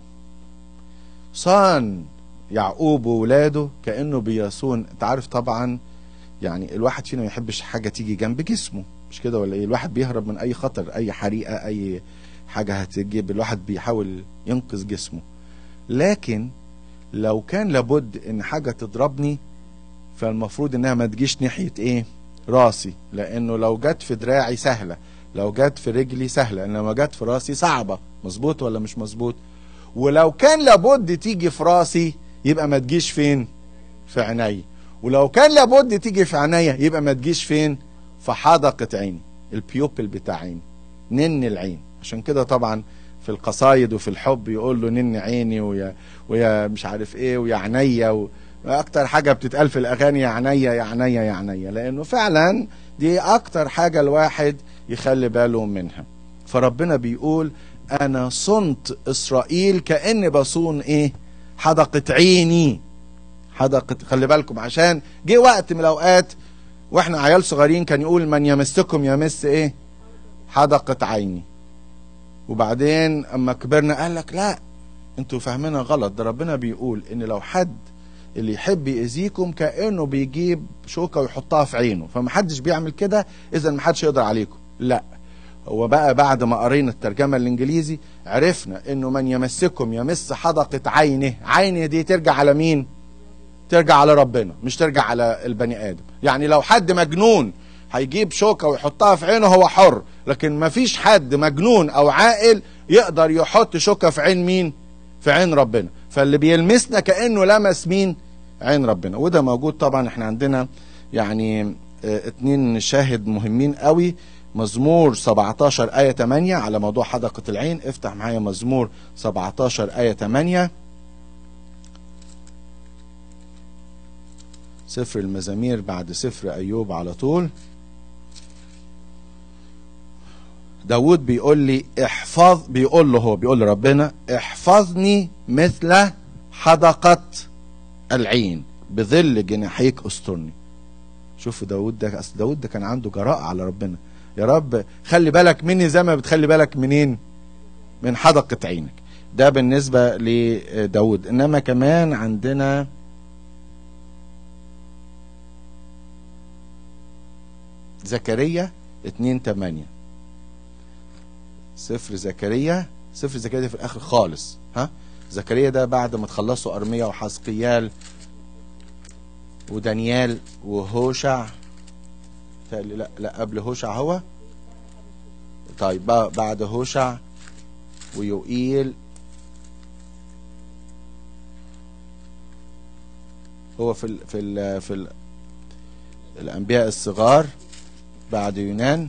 صان يعقوب وولاده كانه بيصون انت عارف طبعا يعني الواحد فينا ما يحبش حاجه تيجي جنب جسمه مش كده ولا ايه الواحد بيهرب من اي خطر اي حريقه اي حاجه هتجيب الواحد بيحاول ينقذ جسمه لكن لو كان لابد ان حاجه تضربني فالمفروض انها ما تجيش ناحيه ايه راسي لانه لو جت في دراعي سهله لو جت في رجلي سهله انما جت في راسي صعبه مظبوط ولا مش مظبوط ولو كان لابد تيجي في راسي يبقى ما تجيش فين في عيني ولو كان لابد تيجي في عينيا يبقى ما تجيش فين في حدقة عيني البيوبل بتاع عيني نن العين عشان كده طبعا في القصايد وفي الحب يقول له نن عيني ويا ويا مش عارف ايه ويا عينيا و... اكتر حاجه بتتقال في الاغاني يا عينيا يا عينيا يا عينيا لانه فعلا دي اكتر حاجه الواحد يخلي باله منها فربنا بيقول انا صنت اسرائيل كاني بصون ايه حدقه عيني حدقه خلي بالكم عشان جه وقت من الاوقات واحنا عيال صغيرين كان يقول من يمسكم يمس ايه حدقه عيني وبعدين اما كبرنا قال لك لا انتوا فاهمينها غلط ده ربنا بيقول ان لو حد اللي يحب يأذيكم كأنه بيجيب شوكة ويحطها في عينه فمحدش بيعمل كده إذا محدش يقدر عليكم لا هو بقى بعد ما قرينا الترجمة الإنجليزي عرفنا إنه من يمسكم يمس حدقة عينه عينه دي ترجع على مين ترجع على ربنا مش ترجع على البني آدم يعني لو حد مجنون هيجيب شوكة ويحطها في عينه هو حر لكن مفيش حد مجنون أو عاقل يقدر يحط شوكة في عين مين في عين ربنا فاللي بيلمسنا كأنه لمس مين عين ربنا وده موجود طبعا احنا عندنا يعني اه اتنين شاهد مهمين قوي مزمور 17 آية 8 على موضوع حدقة العين افتح معايا مزمور 17 آية 8 سفر المزامير بعد سفر أيوب على طول داود بيقول لي احفظ بيقول له هو بيقول لربنا احفظني مثل حدقة العين بظل جناحيك استرني شوفوا داود ده اصل داود ده كان عنده جراءة على ربنا يا رب خلي بالك مني زي ما بتخلي بالك منين من حدقة عينك ده بالنسبة لداود انما كمان عندنا زكريا 2 8 سفر زكريا سفر زكريا ده في الاخر خالص ها زكريا ده بعد ما تخلصوا ارميا وحزقيال ودانيال وهوشع لا لا قبل هوشع هو طيب بعد هوشع ويوئيل هو في ال في ال في ال الانبياء الصغار بعد يونان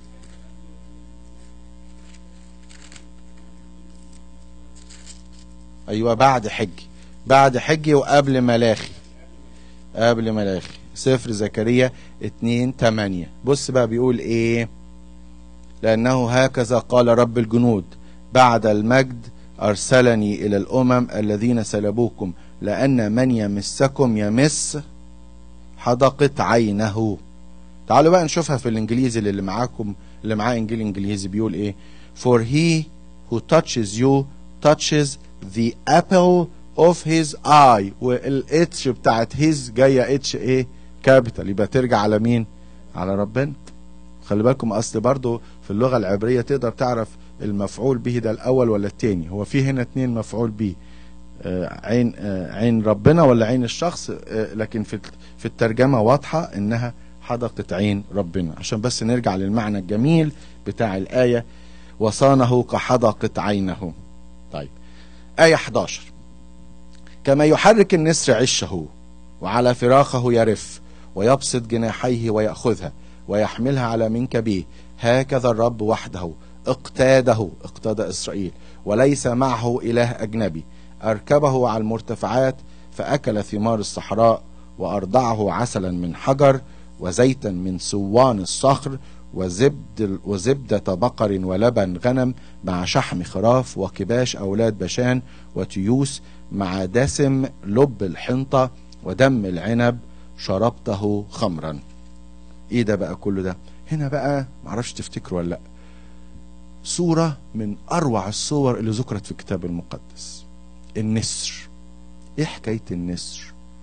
ايوه بعد حجي بعد حجي وقبل ملاخي قبل ملاخي سفر زكريا 2 8 بص بقى بيقول ايه لانه هكذا قال رب الجنود بعد المجد ارسلني الى الامم الذين سلبوكم لان من يمسكم يمس حدقة عينه تعالوا بقى نشوفها في الانجليزي اللي معاكم اللي معاه انجيل انجليزي بيقول ايه for he who touches you touches the apple of his eye والاتش بتاعت his جايه اتش ايه كابيتال يبقى ترجع على مين على ربنا خلي بالكم اصل برضو في اللغه العبريه تقدر تعرف المفعول به ده الاول ولا التاني هو في هنا اتنين مفعول به آه عين آه عين ربنا ولا عين الشخص آه لكن في في الترجمه واضحه انها حدقه عين ربنا عشان بس نرجع للمعنى الجميل بتاع الايه وصانه كحدقه عينه طيب آية 11 كما يحرك النسر عشه وعلى فراخه يرف ويبسط جناحيه ويأخذها ويحملها على منكبيه هكذا الرب وحده اقتاده اقتاد إسرائيل وليس معه إله أجنبي أركبه على المرتفعات فأكل ثمار الصحراء وأرضعه عسلا من حجر وزيتا من سوان الصخر وزبد وزبدة بقر ولبن غنم مع شحم خراف وكباش أولاد بشان وتيوس مع دسم لب الحنطة ودم العنب شربته خمرا ايه ده بقى كله ده هنا بقى معرفش تفتكروا ولا لا صورة من أروع الصور اللي ذكرت في الكتاب المقدس النسر ايه حكاية النسر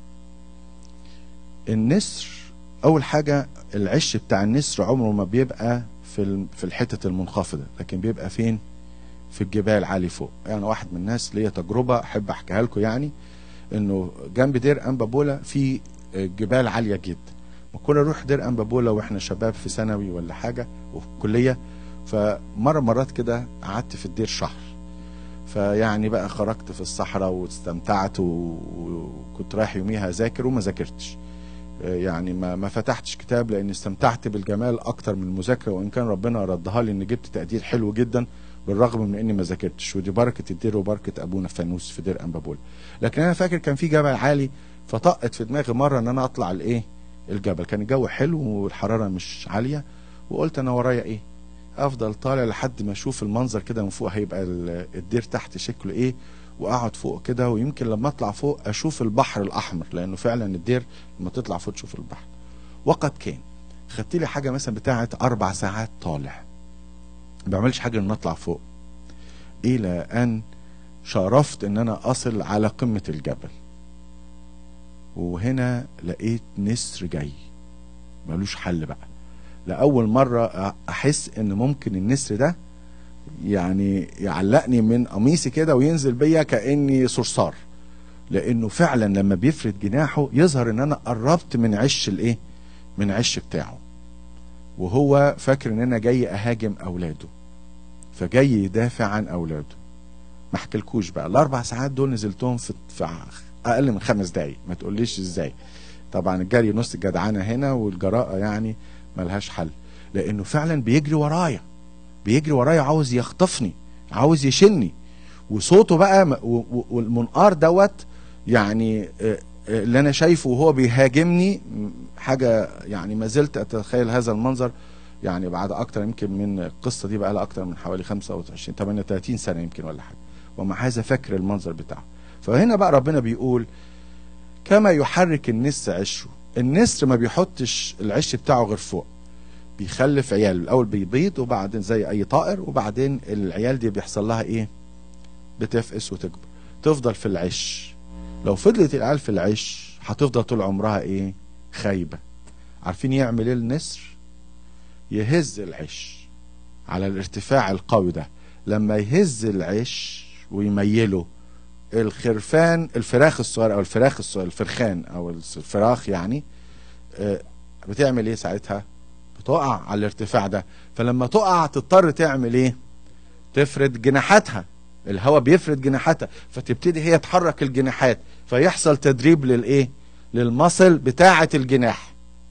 النسر أول حاجة العش بتاع النسر عمره ما بيبقى في في الحتة المنخفضة لكن بيبقى فين في الجبال عالي فوق يعني واحد من الناس ليا تجربة أحب أحكيها لكم يعني انه جنب دير انبابولا في جبال عاليه جدا ما كنا نروح دير انبابولا واحنا شباب في ثانوي ولا حاجه وفي كليه فمره مرات كده قعدت في الدير شهر فيعني بقى خرجت في الصحراء واستمتعت و- وكنت رايح يوميها اذاكر وما ذاكرتش آه، يعني ما ما فتحتش كتاب لان استمتعت بالجمال اكتر من المذاكره وان كان ربنا ردها لي ان جبت تقدير حلو جدا بالرغم من اني ما ذاكرتش ودي بركه الدير وبركه ابونا فانوس في دير انبابولا لكن انا فاكر كان في جبل عالي فطقت في دماغي مره ان انا اطلع الايه الجبل كان الجو حلو والحراره مش عاليه وقلت انا ورايا ايه افضل طالع لحد ما اشوف المنظر كده من فوق هيبقى ال- الدير تحت شكله ايه واقعد فوق كده ويمكن لما اطلع فوق اشوف البحر الاحمر لانه فعلا الدير لما تطلع فوق تشوف البحر وقد كان خدت لي حاجه مثلا بتاعه اربع ساعات طالع ما بعملش حاجه ان اطلع فوق الى ان شرفت ان انا اصل على قمه الجبل وهنا لقيت نسر جاي ملوش حل بقى لأول مرة أحس إن ممكن النسر ده يعني يعلقني من قميصي كده وينزل بيا كأني صرصار لأنه فعلا لما بيفرد جناحه يظهر إن أنا قربت من عش الإيه؟ من عش بتاعه وهو فاكر إن أنا جاي أهاجم أولاده فجاي يدافع عن أولاده ما احكيلكوش بقى الأربع ساعات دول نزلتهم في في أقل من خمس دقايق ما تقوليش إزاي طبعا الجري نص الجدعنة هنا والجراءة يعني ملهاش حل لانه فعلا بيجري ورايا بيجري ورايا عاوز يخطفني عاوز يشني وصوته بقى م- و- و- والمنقار دوت يعني آه، آه، اللي انا شايفه وهو بيهاجمني م- حاجه يعني ما زلت اتخيل هذا المنظر يعني بعد اكتر يمكن من القصه دي بقى لها اكتر من حوالي 25 38 سنه يمكن ولا حاجه ومع هذا فاكر المنظر بتاعه فهنا بقى ربنا بيقول كما يحرك النسر عشه النسر ما بيحطش العش بتاعه غير فوق بيخلف عيال الاول بيبيض وبعدين زي اي طائر وبعدين العيال دي بيحصل لها ايه بتفقس وتكبر تفضل في العش لو فضلت العيال في العش هتفضل طول عمرها ايه خايبه عارفين يعمل ايه النسر يهز العش على الارتفاع القوي ده لما يهز العش ويميله الخرفان الفراخ الصغيره او الفراخ الصغير الفرخان او الفراخ يعني آه، بتعمل ايه ساعتها بتقع على الارتفاع ده فلما تقع تضطر تعمل ايه تفرد جناحاتها الهواء بيفرد جناحاتها فتبتدي هي تحرك الجناحات فيحصل تدريب للايه للمصل بتاعه الجناح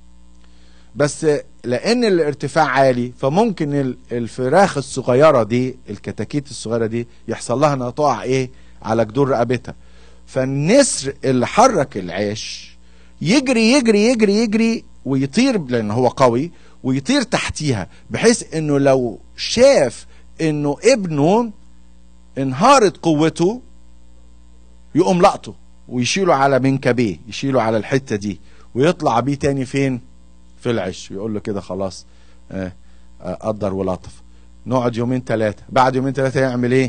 بس لان الارتفاع عالي فممكن ال- الفراخ الصغيره دي الكتاكيت الصغيره دي يحصل لها انها تقع ايه على جدور رقبتها فالنسر اللي حرك العيش يجري يجري يجري يجري ويطير لان هو قوي ويطير تحتيها بحيث انه لو شاف انه ابنه انهارت قوته يقوم لقطه ويشيله على منكبيه يشيله على الحته دي ويطلع بيه تاني فين في العش يقول له كده خلاص آه، آه، قدر ولطف نقعد يومين ثلاثه بعد يومين ثلاثه يعمل ايه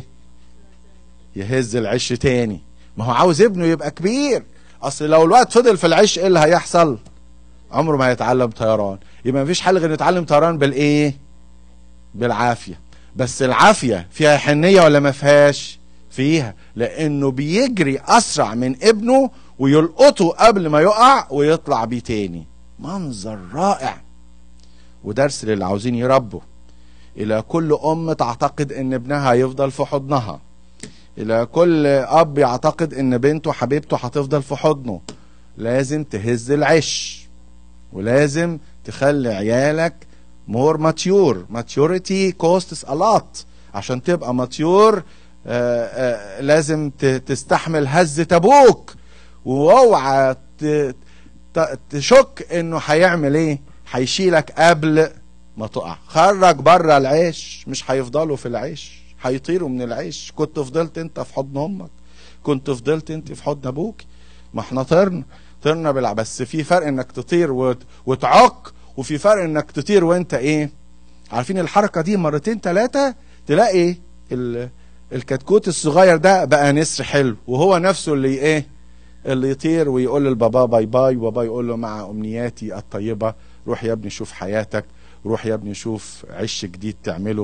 يهز العش تاني ما هو عاوز ابنه يبقى كبير اصل لو الوقت فضل في العش ايه اللي هيحصل عمره ما هيتعلم طيران يبقى مفيش حل غير يتعلم طيران بالايه بالعافيه بس العافيه فيها حنيه ولا ما فيهاش فيها لانه بيجري اسرع من ابنه ويلقطه قبل ما يقع ويطلع بيه تاني منظر رائع ودرس للي عاوزين يربوا الى كل ام تعتقد ان ابنها هيفضل في حضنها الى كل اب يعتقد ان بنته حبيبته هتفضل في حضنه لازم تهز العش ولازم تخلي عيالك مور ماتيور ماتيوريتي كوستس الات عشان تبقى ماتيور آه، آه، لازم ت- تستحمل هزة ابوك واوعى ت- ت- تشك انه هيعمل ايه هيشيلك قبل ما تقع خرج بره العيش مش هيفضلوا في العيش هيطيروا من العيش كنت فضلت انت في حضن امك كنت فضلت انت في حضن ابوك ما احنا طرنا طرنا بالع بس في فرق انك تطير وت... وتعق وفي فرق انك تطير وانت ايه عارفين الحركه دي مرتين ثلاثه تلاقي ال... الكتكوت الصغير ده بقى نسر حلو وهو نفسه اللي ايه اللي يطير ويقول للبابا باي باي وبابا يقول له مع امنياتي الطيبه روح يا ابني شوف حياتك روح يا ابني شوف عش جديد تعمله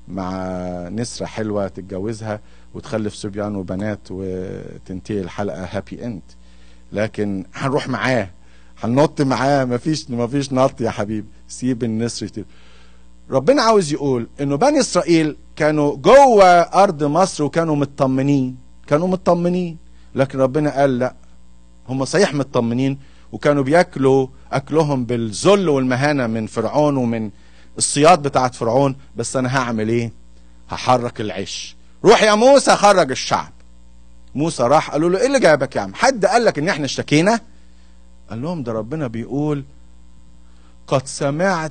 مع نسرة حلوة تتجوزها وتخلف صبيان وبنات وتنتهي الحلقة هابي اند لكن هنروح معاه هننط معاه مفيش مفيش نط يا حبيبي سيب النسر يطير ربنا عاوز يقول انه بني اسرائيل كانوا جوه ارض مصر وكانوا مطمنين كانوا مطمنين لكن ربنا قال لا هم صحيح مطمنين وكانوا بياكلوا اكلهم بالذل والمهانه من فرعون ومن الصياد بتاعت فرعون بس انا هعمل ايه هحرك العش روح يا موسى خرج الشعب موسى راح قالوا له ايه اللي جايبك يا عم حد قال لك ان احنا اشتكينا قال لهم ده ربنا بيقول قد سمعت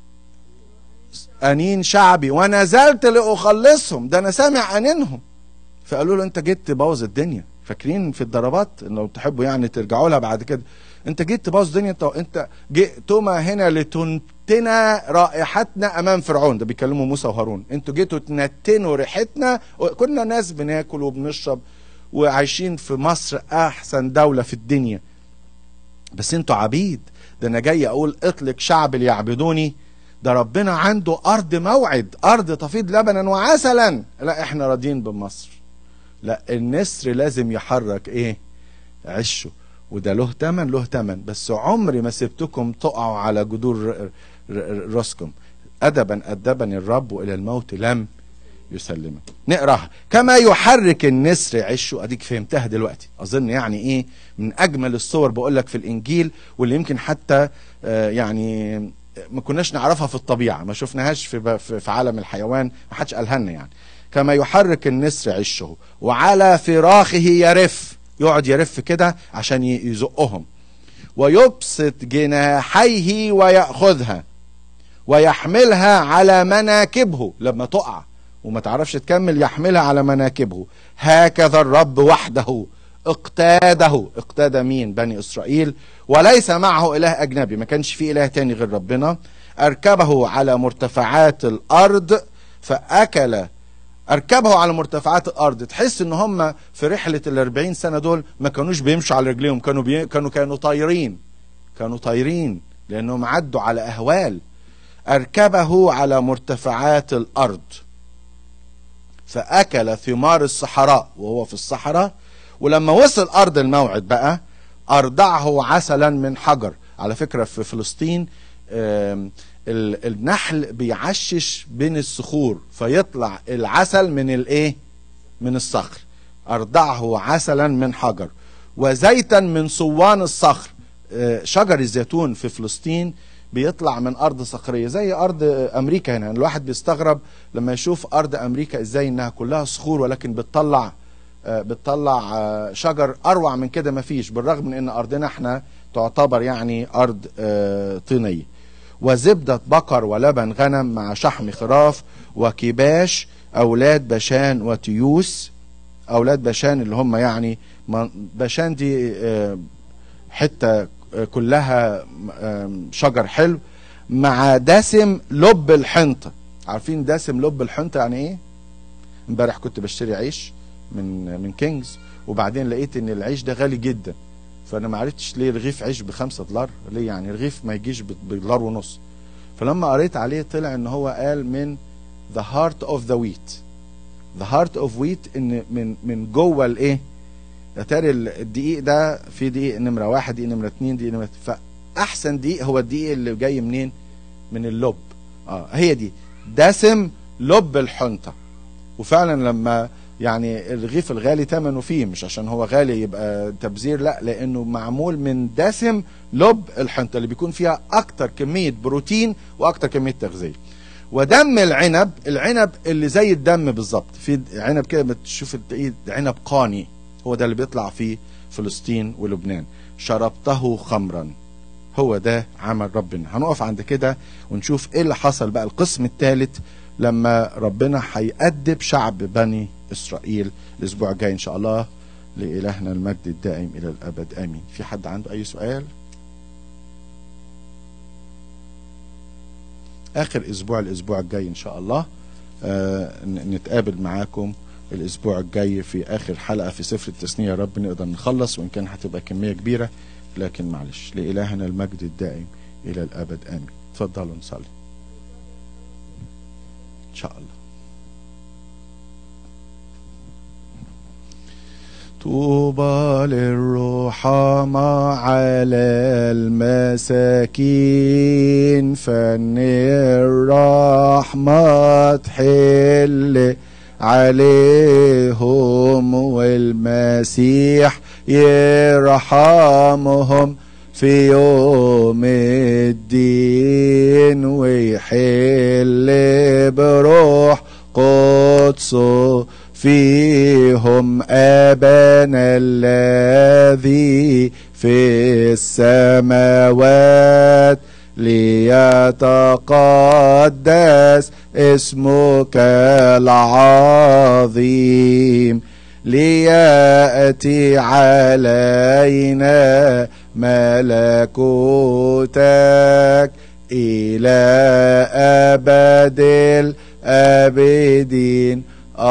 انين شعبي ونزلت لاخلصهم ده انا سامع انينهم فقالوا له انت جيت تبوظ الدنيا فاكرين في الضربات لو تحبوا يعني ترجعوا لها بعد كده انت جيت تبوظ الدنيا انت انت جئتما هنا لتنتنا رائحتنا امام فرعون ده بيكلموا موسى وهارون انتوا جيتوا تنتنوا ريحتنا كنا ناس بناكل وبنشرب وعايشين في مصر احسن دوله في الدنيا بس انتوا عبيد ده انا جاي اقول اطلق شعب ليعبدوني ده ربنا عنده ارض موعد ارض تفيض لبنا وعسلا لا احنا راضيين بمصر لا النسر لازم يحرك ايه عشه وده له تمن له تمن بس عمري ما سبتكم تقعوا على جذور راسكم ادبا ادبني الرب والى الموت لم يسلمك نقراها كما يحرك النسر عشه اديك فهمتها دلوقتي اظن يعني ايه من اجمل الصور بقول لك في الانجيل واللي يمكن حتى آه يعني ما كناش نعرفها في الطبيعه ما شفناهاش في في عالم الحيوان ما حدش قالها لنا يعني كما يحرك النسر عشه وعلى فراخه يرف يقعد يرف كده عشان يزقهم ويبسط جناحيه ويأخذها ويحملها على مناكبه لما تقع وما تعرفش تكمل يحملها على مناكبه هكذا الرب وحده اقتاده اقتاد مين بني اسرائيل وليس معه اله اجنبي ما كانش في اله تاني غير ربنا اركبه على مرتفعات الارض فاكل اركبه على مرتفعات الارض تحس ان هم في رحله ال40 سنه دول ما كانوش بيمشوا على رجليهم كانوا بي... كانوا كانوا طايرين كانوا طايرين لانهم عدوا على اهوال اركبه على مرتفعات الارض فاكل ثمار الصحراء وهو في الصحراء ولما وصل ارض الموعد بقى ارضعه عسلا من حجر على فكره في فلسطين النحل بيعشش بين الصخور فيطلع العسل من الايه من الصخر ارضعه عسلا من حجر وزيتا من صوان الصخر شجر الزيتون في فلسطين بيطلع من ارض صخريه زي ارض امريكا هنا الواحد بيستغرب لما يشوف ارض امريكا ازاي انها كلها صخور ولكن بتطلع بتطلع شجر اروع من كده مفيش بالرغم من ان ارضنا احنا تعتبر يعني ارض طينيه وزبدة بقر ولبن غنم مع شحم خراف وكباش أولاد بشان وتيوس أولاد بشان اللي هم يعني بشان دي حتة كلها شجر حلو مع دسم لب الحنطة عارفين دسم لب الحنطة يعني ايه امبارح كنت بشتري عيش من من كينجز وبعدين لقيت ان العيش ده غالي جدا فانا ما عرفتش ليه رغيف عيش بخمسة دولار ليه يعني رغيف ما يجيش بدولار ونص فلما قريت عليه طلع ان هو قال من the heart of the wheat the heart of wheat ان من من جوه الايه اتاري الدقيق ده في دقيق نمره واحد دقيق نمره اتنين دقيق نمره فاحسن دقيق هو الدقيق اللي جاي منين من اللب اه هي دي دسم لب الحنطه وفعلا لما يعني الرغيف الغالي ثمنه فيه مش عشان هو غالي يبقى تبذير لا لانه معمول من دسم لب الحنطه اللي بيكون فيها اكتر كميه بروتين واكتر كميه تغذيه ودم العنب العنب اللي زي الدم بالظبط في عنب كده بتشوف تلاقيه عنب قاني هو ده اللي بيطلع في فلسطين ولبنان شربته خمرا هو ده عمل ربنا هنقف عند كده ونشوف ايه اللي حصل بقى القسم الثالث لما ربنا هيأدب شعب بني إسرائيل الأسبوع الجاي إن شاء الله لإلهنا المجد الدائم إلى الأبد آمين في حد عنده أي سؤال آخر أسبوع الأسبوع الجاي إن شاء الله آه نتقابل معاكم الأسبوع الجاي في آخر حلقة في سفر التثنية يا رب نقدر نخلص وإن كان هتبقى كمية كبيرة لكن معلش لإلهنا المجد الدائم إلى الأبد آمين تفضلوا نصلي إن شاء الله طوبى للرحماء على المساكين فن الرحمة تحل عليهم والمسيح يرحمهم في يوم الدين ويحل بروح قدسه فيهم أبانا الذي في السماوات ليتقدس اسمك العظيم ليأتي علينا ملكوتك إلى أبد الآبدين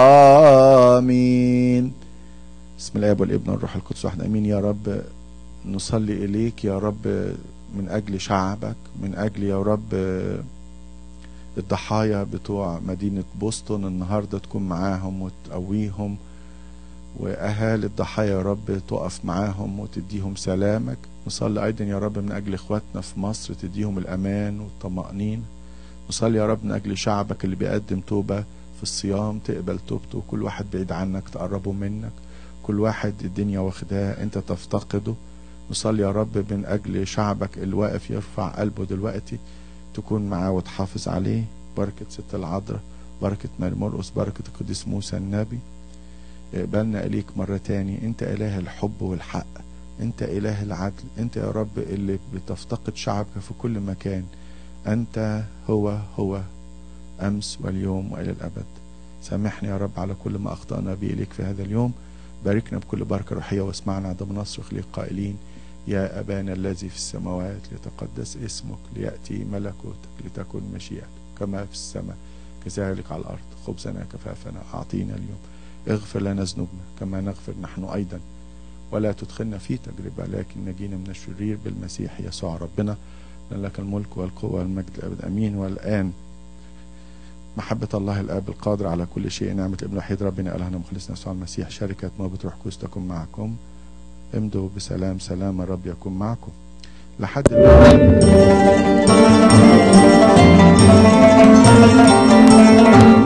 آمين بسم الله والابن والروح القدس واحد امين يا رب نصلي اليك يا رب من اجل شعبك من اجل يا رب الضحايا بتوع مدينة بوسطن النهاردة تكون معاهم وتقويهم واهالي الضحايا يا رب تقف معاهم وتديهم سلامك نصلي ايضا يا رب من اجل اخواتنا في مصر تديهم الامان والطمأنينة نصلي يا رب من اجل شعبك اللي بيقدم توبه في الصيام تقبل توبته كل واحد بعيد عنك تقربه منك كل واحد الدنيا واخداه انت تفتقده نصلي يا رب من اجل شعبك اللي واقف يرفع قلبه دلوقتي تكون معاه وتحافظ عليه بركة ست العذراء بركة ماري مرقس بركة القديس موسى النبي اقبلنا اليك مرة تاني انت اله الحب والحق انت اله العدل انت يا رب اللي بتفتقد شعبك في كل مكان انت هو هو أمس واليوم وإلى الأبد سامحني يا رب على كل ما أخطأنا به إليك في هذا اليوم باركنا بكل بركة روحية واسمعنا عندما نصرخ ليك قائلين يا أبانا الذي في السماوات ليتقدس اسمك ليأتي ملكوتك لتكن مشيئتك كما في السماء كذلك على الأرض خبزنا كفافنا أعطينا اليوم اغفر لنا ذنوبنا كما نغفر نحن أيضا ولا تدخلنا في تجربة لكن نجينا من الشرير بالمسيح يسوع ربنا لك الملك والقوة والمجد الأبد أمين والآن محبة الله الآب القادر على كل شيء نعمة الابن الوحيد ربنا إلهنا مخلصنا يسوع المسيح شركة موبة روح قدس تكون معكم امضوا بسلام سلام الرب يكون معكم لحد الآن